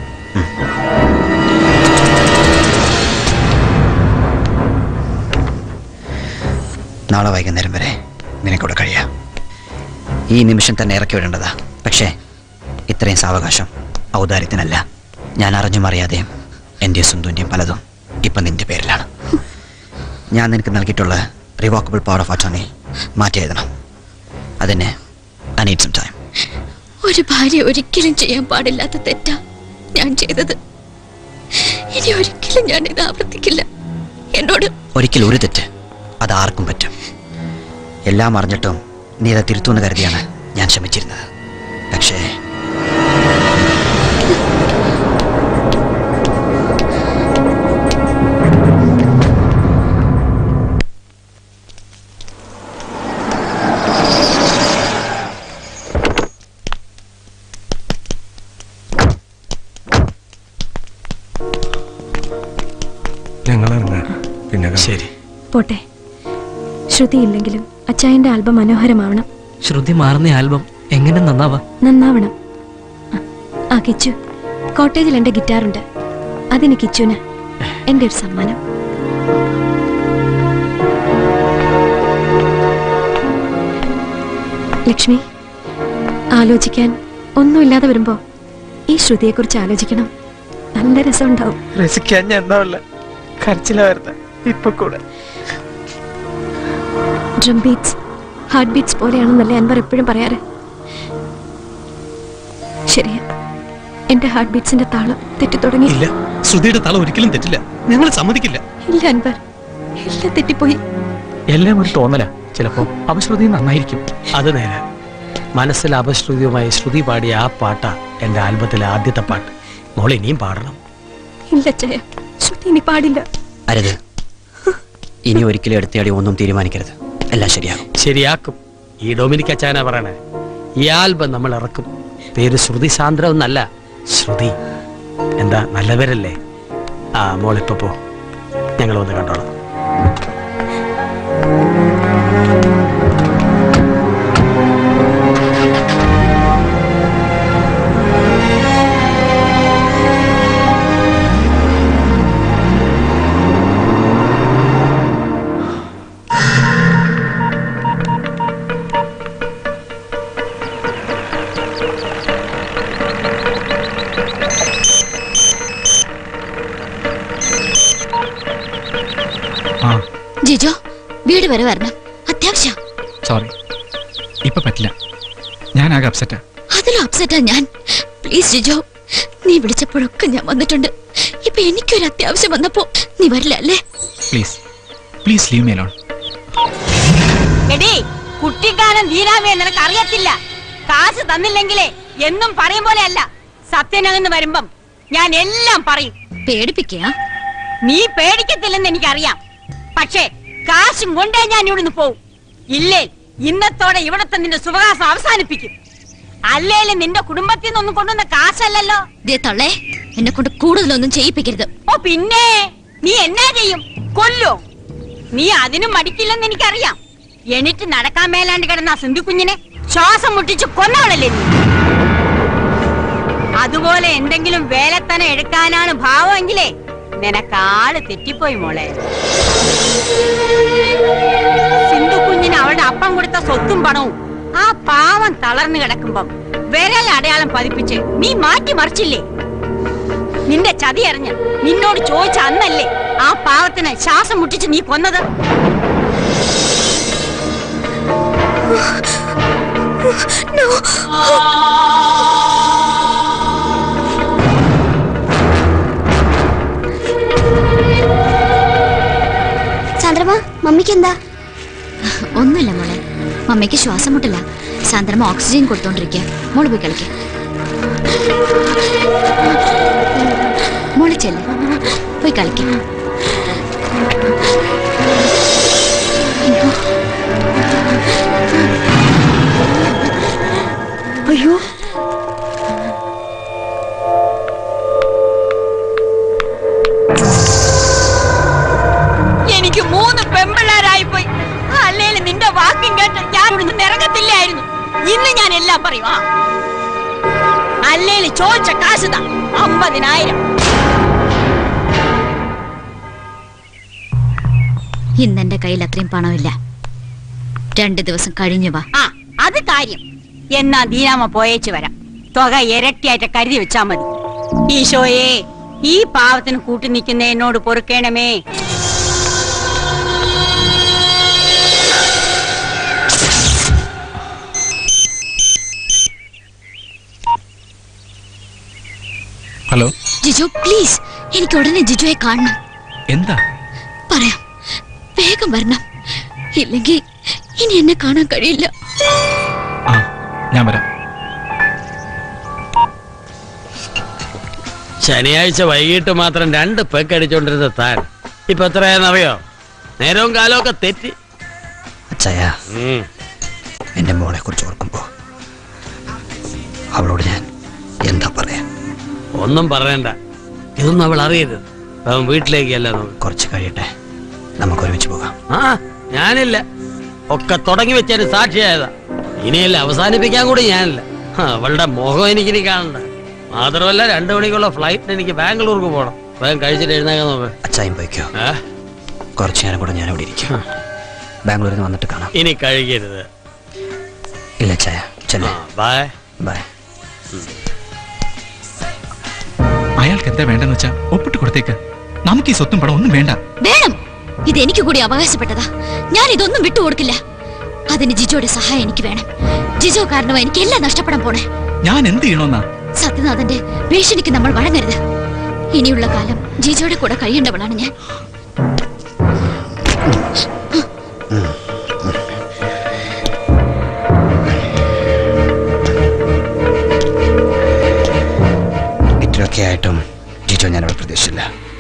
S15: നാളെ വൈകുന്നേരം വരെ നിനക്കൂടെ കഴിയാം ഈ നിമിഷം തന്നെ ഇറക്കി വിടേണ്ടതാ പക്ഷേ ഇത്രയും സാവകാശം ഔദാര്യത്തിനല്ല ഞാൻ അറിഞ്ഞും അറിയാതെയും എൻ്റെ സുന്ദൂൻ്റെയും പലതും ഇപ്പം നിന്റെ പേരിലാണ് ഞാൻ നിനക്ക് നൽകിയിട്ടുള്ള റിവോക്കബിൾ പവർ ഓഫ് അറ്റോർണി മാറ്റി എഴുതണം അതിന് നീഡ് സം ടൈം
S9: ഒരു ഭാര്യ ഒരിക്കലും ചെയ്യാൻ പാടില്ലാത്ത തെറ്റാ ഞാൻ ചെയ്തത് ഇനി ഒരിക്കലും ഞാൻ ഇത് ആവർത്തിക്കില്ല എന്നോട്
S15: ഒരിക്കൽ ഒരു തെറ്റ് അത് ആർക്കും പറ്റും എല്ലാം അറിഞ്ഞിട്ടും നീ അത് തിരുത്തുമെന്ന് കരുതിയാണ് ഞാൻ ശ്രമിച്ചിരുന്നത് പക്ഷേ
S19: ഞങ്ങൾ ഇറങ്ങാം പിന്നെ ശരി
S1: പോട്ടെ ശ്രുതി ഇല്ലെങ്കിലും അച്ചായന്റെ ആൽബം മനോഹരമാവണം
S3: ശ്രുതി മാറുന്ന ആൽബം എങ്ങനെ നന്നാവാ
S1: നന്നാവണം ആ, ആ കിച്ചു കോട്ടേജിൽ എന്റെ ഗിറ്റാറുണ്ട് അതിന് കിച്ചുന് എന്റെ ഒരു സമ്മാനം ലക്ഷ്മി ആലോചിക്കാൻ ഒന്നുമില്ലാതെ വരുമ്പോ ഈ ശ്രുതിയെക്കുറിച്ച് ആലോചിക്കണം നല്ല രസമുണ്ടാവും
S16: രസിക്കാൻ ഞാൻ എന്താ കരച്ചില വരുന്നത് ഇപ്പൊ കൂടെ
S1: ഡ്രം ബീറ്റ്സ് ഹാർട്ട് ബീറ്റ്സ് പോലെയാണെന്നല്ലേ അൻവർ എപ്പോഴും പറയാറ് ശരിയാ എന്റെ ഹാർട്ട് ബീറ്റ്സിന്റെ താളം തെറ്റി തുടങ്ങി
S17: ഇല്ല ശ്രുതിയുടെ തള ഒരിക്കലും തെറ്റില്ല ഞങ്ങൾ സമ്മതിക്കില്ല
S1: ഇല്ല അൻവർ എല്ലാം തെറ്റിപ്പോയി
S4: എല്ലാം ഒരു തോന്നലാ ചിലപ്പോ അപശ്രുതി നന്നായിരിക്കും അത് നേരെ മനസ്സിൽ അപശ്രുതിയുമായി ശ്രുതി പാടിയ ആ പാട്ടാ എന്റെ ആൽബത്തിലെ ആദ്യത്തെ പാട്ട് മോൾ ഇനിയും പാടണം
S1: ഇല്ല ചയ ശ്രുതി ഇനി പാടില്ല
S15: അരുത് ഇനി ഒരിക്കലും എടുത്തയാടി ഒന്നും തീരുമാനിക്കരുത് എല്ലാം ശരിയാകും
S4: ശരിയാക്കും ഈ ഡൊമിനിക് അച്ചാന പറയണേ ഈ ആൽബം നമ്മൾ ഇറക്കും പേര് ശ്രുതി സാന്ദ്ര എന്നല്ല ശ്രുതി എന്താ നല്ല പേരല്ലേ ആ മോളിപ്പോ പോ ഞങ്ങൾ വന്ന് കണ്ടോളാം
S8: ആ
S9: ജിജോ വീട് വരെ വരണം അത്യാവശ്യം
S8: സോറി ഇപ്പൊ പറ്റില്ല ഞാൻ ആകെ അപ്സെറ്റാ
S9: അതിലും അപ്സെറ്റാ ഞാൻ പ്ലീസ് ജിജോ നീ വിളിച്ചപ്പോഴൊക്കെ ഞാൻ വന്നിട്ടുണ്ട് ഇപ്പൊ എനിക്കൊരു അത്യാവശ്യം വന്നപ്പോ നീ വരില്ല അല്ലേ
S8: please please leave me alone
S10: എടീ കുട്ടിക്കാലം തീരാമേ നിനക്ക് അറിയത്തില്ല കാശ് തന്നില്ലെങ്കിലേ എന്നും പറയും പോലെ അല്ല സത്യനകന്ന് വരുമ്പം ഞാൻ എല്ലാം പറയും
S9: പേടിപ്പിക്കുക
S10: നീ പേടിക്കത്തില്ലെന്ന് എനിക്കറിയാം പക്ഷേ കാശും കൊണ്ടേ ഞാൻ ഇവിടുന്ന് പോവും ഇല്ലേ ഇന്നത്തോടെ ഇവിടത്തെ നിന്റെ സുഖവാസം അവസാനിപ്പിക്കും അല്ലേലും നിന്റെ കുടുംബത്തിൽ നിന്നൊന്നും കൊണ്ടുവന്ന കാശല്ലല്ലോ
S9: ദേ തള്ളേ എന്നെ കൊണ്ട് കൂടുതലൊന്നും ചെയ്യിപ്പിക്കരുത്
S10: ഓ പിന്നെ നീ എന്നാ ചെയ്യും കൊല്ലോ നീ അതിനും മടിക്കില്ലെന്ന് എനിക്കറിയാം എണിറ്റ് നടക്കാൻ മേലാണ്ട് കിടന്ന ആ സിന്ധു കുഞ്ഞിനെ ശ്വാസം മുട്ടിച്ച് കൊന്നവളല്ലേ നീ അതുപോലെ എന്തെങ്കിലും വേലത്തന എടുക്കാനാണ് ഭാവമെങ്കിലേ നിനക്കാള് തെറ്റിപ്പോയി മോളെ സിന്ധു കുഞ്ഞിന് അവളുടെ അപ്പം കൊടുത്ത സ്വത്തും പണവും ആ പാവം തളർന്നു കിടക്കുമ്പം വിരൽ അടയാളം പതിപ്പിച്ച് നീ മാറ്റി മറിച്ചില്ലേ നിന്റെ ചതി അറിഞ്ഞ് നിന്നോട് ചോദിച്ച അന്നല്ലേ ആ പാവത്തിന് ശ്വാസം മുട്ടിച്ച് നീ കൊന്നത്
S9: സാന്ദ്രമ മമ്മിക്ക് എന്താ ഒന്നുമില്ല മോളെ മമ്മിക്ക് ശ്വാസം മുട്ടില്ല സാന്ദ്രമ ഓക്സിജൻ കൊടുത്തോണ്ടിരിക്കുക മോള് പോയി കളിക്ക മോള് ചെല്ല് പോയി കളിക്ക
S10: അയ്യോ എനിക്ക് മൂന്ന് പെമ്പിള്ളാരായി പോയി അല്ലേലും നിന്റെ വാക്കും കേട്ട് ഞാൻ ഇവിടുന്ന് ഇറങ്ങത്തില്ലായിരുന്നു ഇന്ന് ഞാൻ എല്ലാം പറയും ആ അല്ലേലും ചോദിച്ച കാശ് താ അമ്പതിനായിരം
S9: ഇന്ന് എന്റെ കയ്യിൽ അത്രയും പണമില്ല രണ്ട് ദിവസം കഴിഞ്ഞു വാ
S10: ആ അത് കാര്യം എന്നാ ദീനാമ പോയേച്ചു വരാം തുക ഇരട്ടിയായിട്ട് കരുതി വെച്ചാ മതി ഈശോയെ ഈ പാവത്തിന് കൂട്ടി നിൽക്കുന്ന എന്നോട് പൊറുക്കേണമേ
S8: ഹലോ
S9: ജിജു പ്ലീസ് എനിക്ക് ഉടനെ ജിജുയെ കാണണം
S8: എന്താ
S9: പറയാം വേഗം വരണം ഇല്ലെങ്കിൽ ഇനി എന്നെ കാണാൻ കഴിയില്ല
S8: ആ ഞാൻ വരാം
S4: ശനിയാഴ്ച വൈകിട്ട് മാത്രം രണ്ട് പെക്ക് അടിച്ചോണ്ടിരുന്ന താൻ ഇപ്പൊ എത്രയാണെന്നറിയോ നേരവും കാലവും ഒക്കെ തെറ്റി
S15: അച്ചായ എന്റെ മോളെ കുറിച്ച് ഓർക്കുമ്പോ അവളോട് ഞാൻ എന്താ പറയാ
S4: ഒന്നും പറയണ്ട ഇതൊന്നും അവൾ അറിയരുത് അവൻ വീട്ടിലേക്കല്ല നോക്ക്
S15: കുറച്ച് കഴിയട്ടെ നമുക്ക് ഒരുമിച്ച് പോകാം
S4: ആ ഞാനില്ല ഒക്കെ തുടങ്ങി വെച്ചതിന് സാക്ഷിയായതാ ഇനിയല്ല അവസാനിപ്പിക്കാൻ കൂടി ഞാനില്ല ആ, അവളുടെ മുഖം എനിക്കിനി കാണണ്ട മാത്രമല്ല രണ്ടു മണിക്കുള്ള ഫ്ലൈറ്റിന് എനിക്ക് ബാംഗ്ലൂർക്ക് പോകണം വേഗം കഴിച്ചിട്ട് എഴുന്നേക്കാൻ നോക്ക്
S15: അച്ചായും പോയിക്കോ കുറച്ച് നേരം കൂടെ ഞാൻ ഇവിടെ ഇരിക്കും ബാംഗ്ലൂരിൽ നിന്ന് വന്നിട്ട് കാണാം
S4: ഇനി കഴിക്കരുത്
S15: ഇല്ല അച്ചായ ചെല്ലേ
S4: ബൈ
S15: ബൈ
S8: അയാൾക്ക് എന്താ വേണ്ടെന്ന് വെച്ചാ ഒപ്പിട്ട് കൊടുത്തേക്ക് നമുക്ക് ഈ സ്വത്തും പണം ഒന്നും വേണ്ട
S9: വേണം ഇത് എനിക്ക് കൂടി അവകാശപ്പെട്ടതാ ഞാൻ ഇതൊന്നും വിട്ടുകൊടുക്കില്ല അതിന് ജിജോയുടെ സഹായം എനിക്ക് വേണം ജിജോ കാരണമാ എനിക്ക് എല്ലാം നഷ്ടപ്പെടാൻ പോണേ
S8: ഞാൻ എന്ത് ചെയ്യണമെന്നാ
S9: സത്യനാഥന്റെ ഭീഷണിക്ക് നമ്മൾ വഴങ്ങരുത് ഇനിയുള്ള കാലം ജിജോയുടെ കൂടെ കഴിയേണ്ടവളാണ് ഞാൻ
S15: ഇത്രയൊക്കെ ആയിട്ടും ജിജോ ഞാൻ അവിടെ പ്രതീക്ഷിച്ചില്ല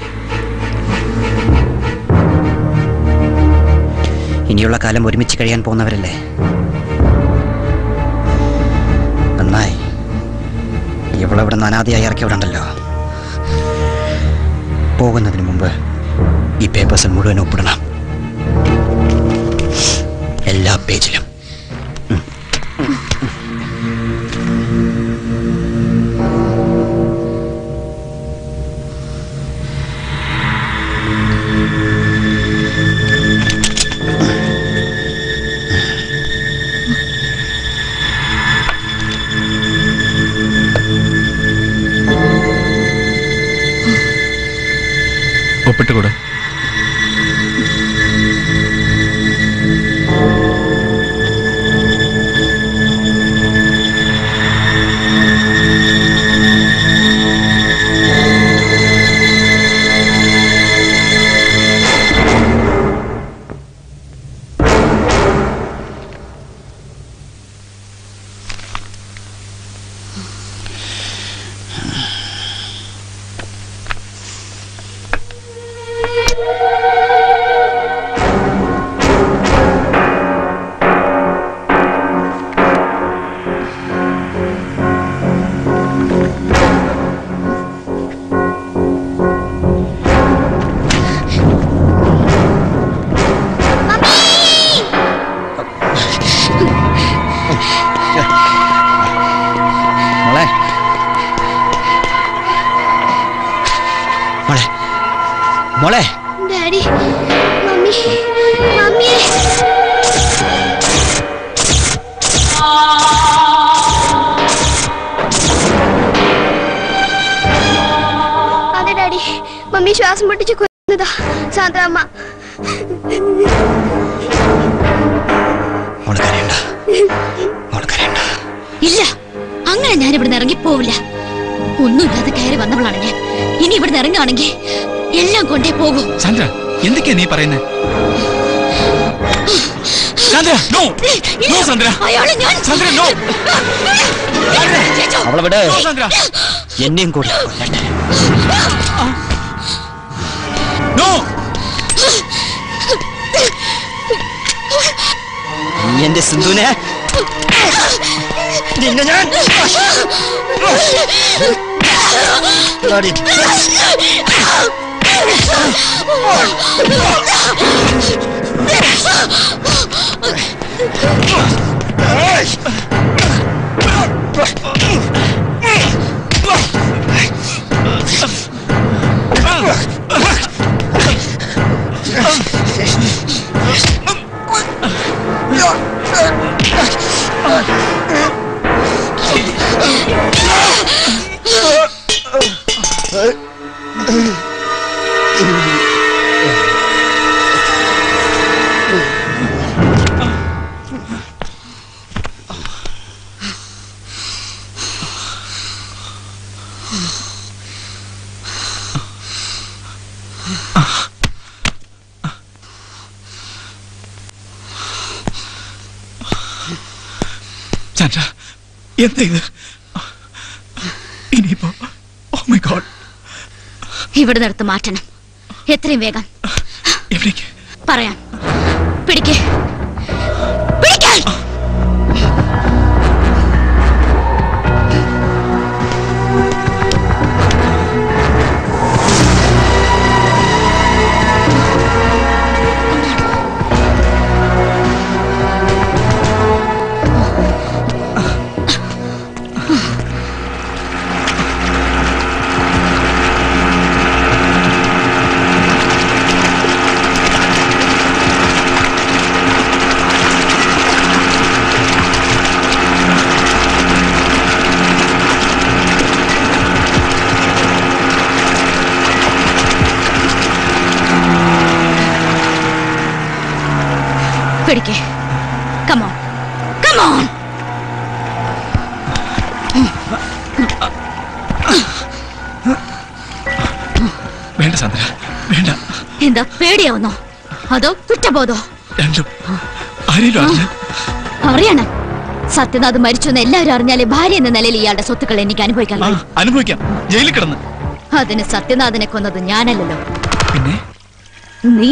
S15: ഇനിയുള്ള കാലം ഒരുമിച്ച് കഴിയാൻ പോകുന്നവരല്ലേ നന്നായി ഇവളവിടെ അനാദിയായി ഇറക്കി വിടണ്ടല്ലോ പോകുന്നതിന് മുമ്പ് ഈ പേപ്പേഴ്സിൽ മുഴുവൻ ഒപ്പിടണം എല്ലാ പേജിലും
S8: ഒപ്പിട്ട് കൊടു
S15: മോളെ മോളെ മോളെ
S14: ഡാഡി മമ്മി മമ്മി അതെ ഡാഡി മമ്മി ശ്വാസം പൊട്ടിച്ച് കൊന്നതാ സാന്ദ്രാമ്മ
S15: മോള് കരയണ്ട മോള് കരയണ്ട
S9: ഇല്ല അങ്ങനെ ഞാൻ ഇവിടുന്ന് ഇറങ്ങി പോവില്ല ഒന്നുമില്ലാതെ കയറി വന്നവളാണ് ഞാൻ ഇനി ഇവിടുന്ന് ഇറങ്ങുകയാണെങ്കിൽ എല്ലാം കൊണ്ടേ പോകൂ
S8: ചന്ദ്ര എന്തൊക്കെയാ നീ പറയുന്നത് ചന്ദ്ര നോ നോ ചന്ദ്ര
S9: അയാളെ ഞാൻ
S8: ചന്ദ്ര നോ
S15: അവളെ വിട്
S8: നോ ചന്ദ്ര
S15: എന്നെയും കൂടി കൊല്ലട്ടെ
S8: നോ
S15: നീ എന്റെ സിന്ധുവിനെ നിന്നെ ഞാൻ Bloody
S8: ചന്ദ്ര എന്താ ഇത് ഇനിയിപ്പോ ഓ മൈ ഗോഡ്
S9: ഇവിടെ നിർത്ത് മാറ്റണം എത്രയും വേഗം
S8: എവിടേക്ക്
S9: പറയാം പിടിക്കേ പിടിക്കാൻ പിടിക്കേ കമോൺ കമോൺ
S8: വേണ്ട ചന്ദ്ര വേണ്ട
S9: എന്താ പേടിയാവുന്നോ അതോ കുറ്റബോധോ
S8: രണ്ടും ആരെങ്കിലും അറിഞ്ഞാൽ
S9: അറിയണം സത്യനാഥ് മരിച്ചു എന്ന് എല്ലാവരും അറിഞ്ഞാലേ ഭാര്യ എന്ന നിലയിൽ ഇയാളുടെ സ്വത്തുക്കൾ എനിക്ക് അനുഭവിക്കാൻ കഴിയും
S8: അനുഭവിക്കാം ജയിലിൽ കിടന്ന്
S9: അതിന് സത്യനാഥനെ കൊന്നത് ഞാനല്ലല്ലോ
S8: പിന്നെ
S9: നീ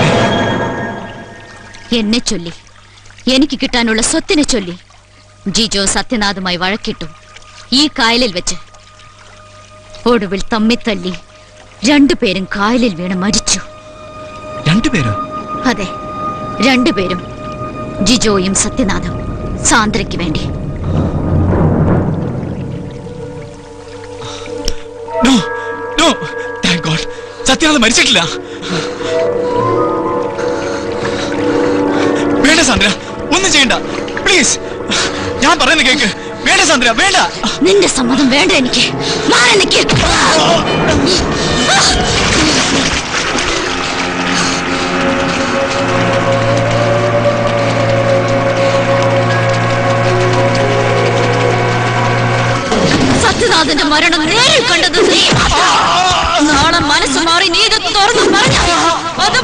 S9: എന്നെ ചൊല്ലി എനിക്ക് കിട്ടാനുള്ള സ്വത്തിനെ ചൊല്ലി ജിജോ സത്യനാഥുമായി വഴക്കിട്ടു ഈ കായലിൽ വെച്ച് ഒടുവിൽ തമ്മിത്തല്ലി രണ്ടുപേരും കായലിൽ വീണ് മരിച്ചു
S8: രണ്ടുപേരോ
S9: അതെ രണ്ടുപേരും ജിജോയും സത്യനാഥും സാന്ദ്രയ്ക്ക് വേണ്ടി
S8: no no thank God Sathyanath മരിച്ചിട്ടില്ല വേണ്ട സാന്ദ്ര ഒന്നും ചെയ്യണ്ട പ്ലീസ് ഞാൻ പറയുന്ന കേക്ക് വേണ്ട സാന്ദ്ര വേണ്ട
S9: നിന്റെ സമ്മതം വേണ്ട എനിക്ക് മാറി നിൽക്ക് സത്യനാഥന്റെ മരണം നേരിൽ കണ്ടത് നീ മാത്രം. നാളെ മനസ്സ് മാറി നീ ഇത് തുറന്നു പറഞ്ഞ അത്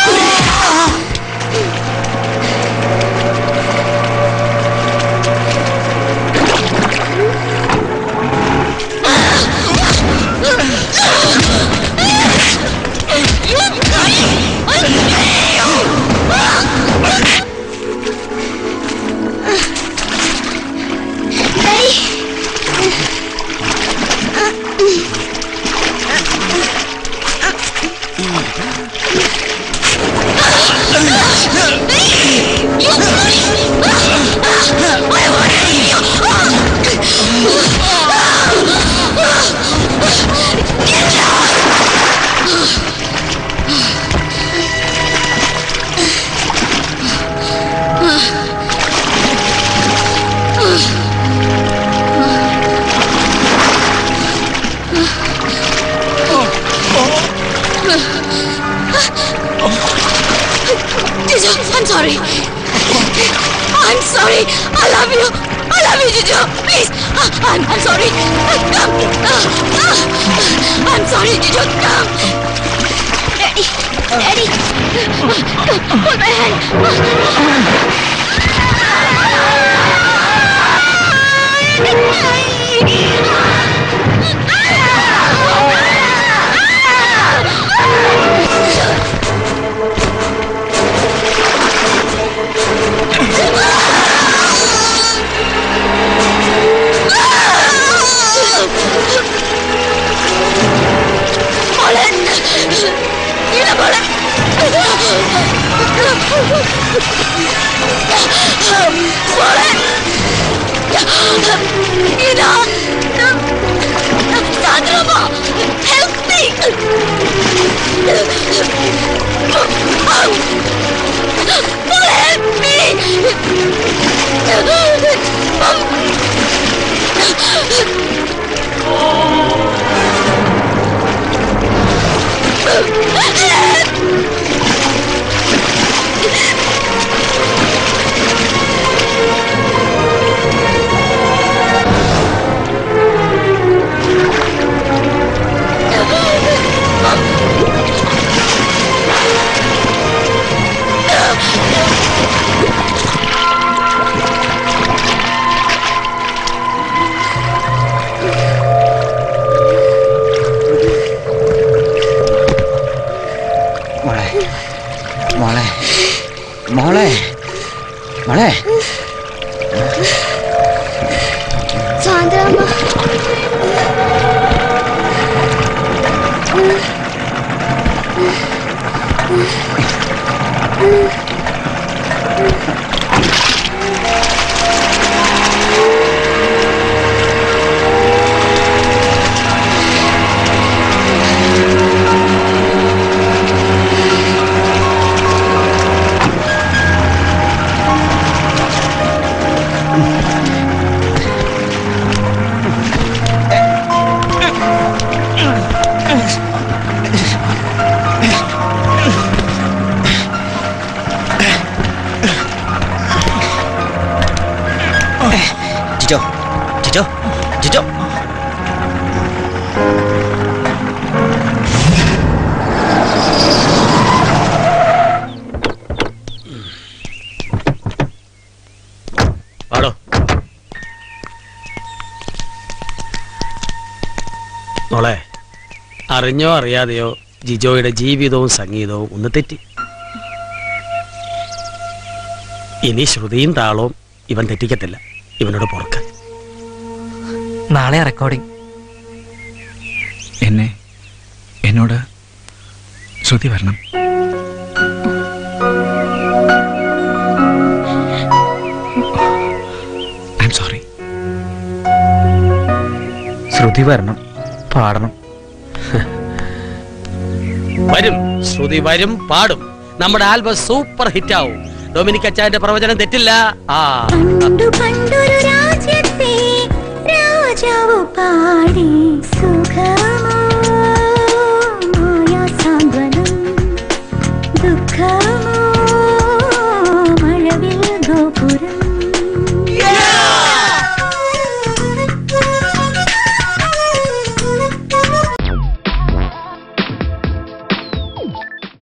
S9: Jijo, I'm sorry. I'm sorry. I love you. I love you, Jijo. Please. Uh, I'm, I'm sorry. Uh, Come. Uh, uh, I'm sorry, Jijo. Come. Daddy. Daddy. Come. Hold my hand. മോളൻ. ഇല്ല, മോളൻ. മോളൻ. ഇതാ. സാന്ദ്രമ്മ, help me. മോളെ, help me.
S15: Jijo
S4: പാടോ മോളെ അറിഞ്ഞോ അറിയാതെയോ ജിജോയുടെ ജീവിതവും സംഗീതവും ഒന്ന് തെറ്റി ഇനി ശ്രുതിയും താളവും ഇവൻ തെറ്റിക്കത്തില്ല ഇവനോട് പുറക്ക്
S3: നാളെ റെക്കോർഡിംഗ്
S8: എന്നെ എന്നോട് ശ്രുതി വരണം ഐ എം സോറി
S15: ശ്രുതി വരണം പാടണം
S4: വരും ശ്രുതി വരും പാടും നമ്മുടെ ആൽബം സൂപ്പർ ഹിറ്റ് ആവും ഡൊമിനിക് അച്ചാന്റെ പ്രവചനം തെറ്റില്ല ആ
S13: പണ്ടു പണ്ടൊരു രാജ്യത്തെ രാജാവ് പാടി സു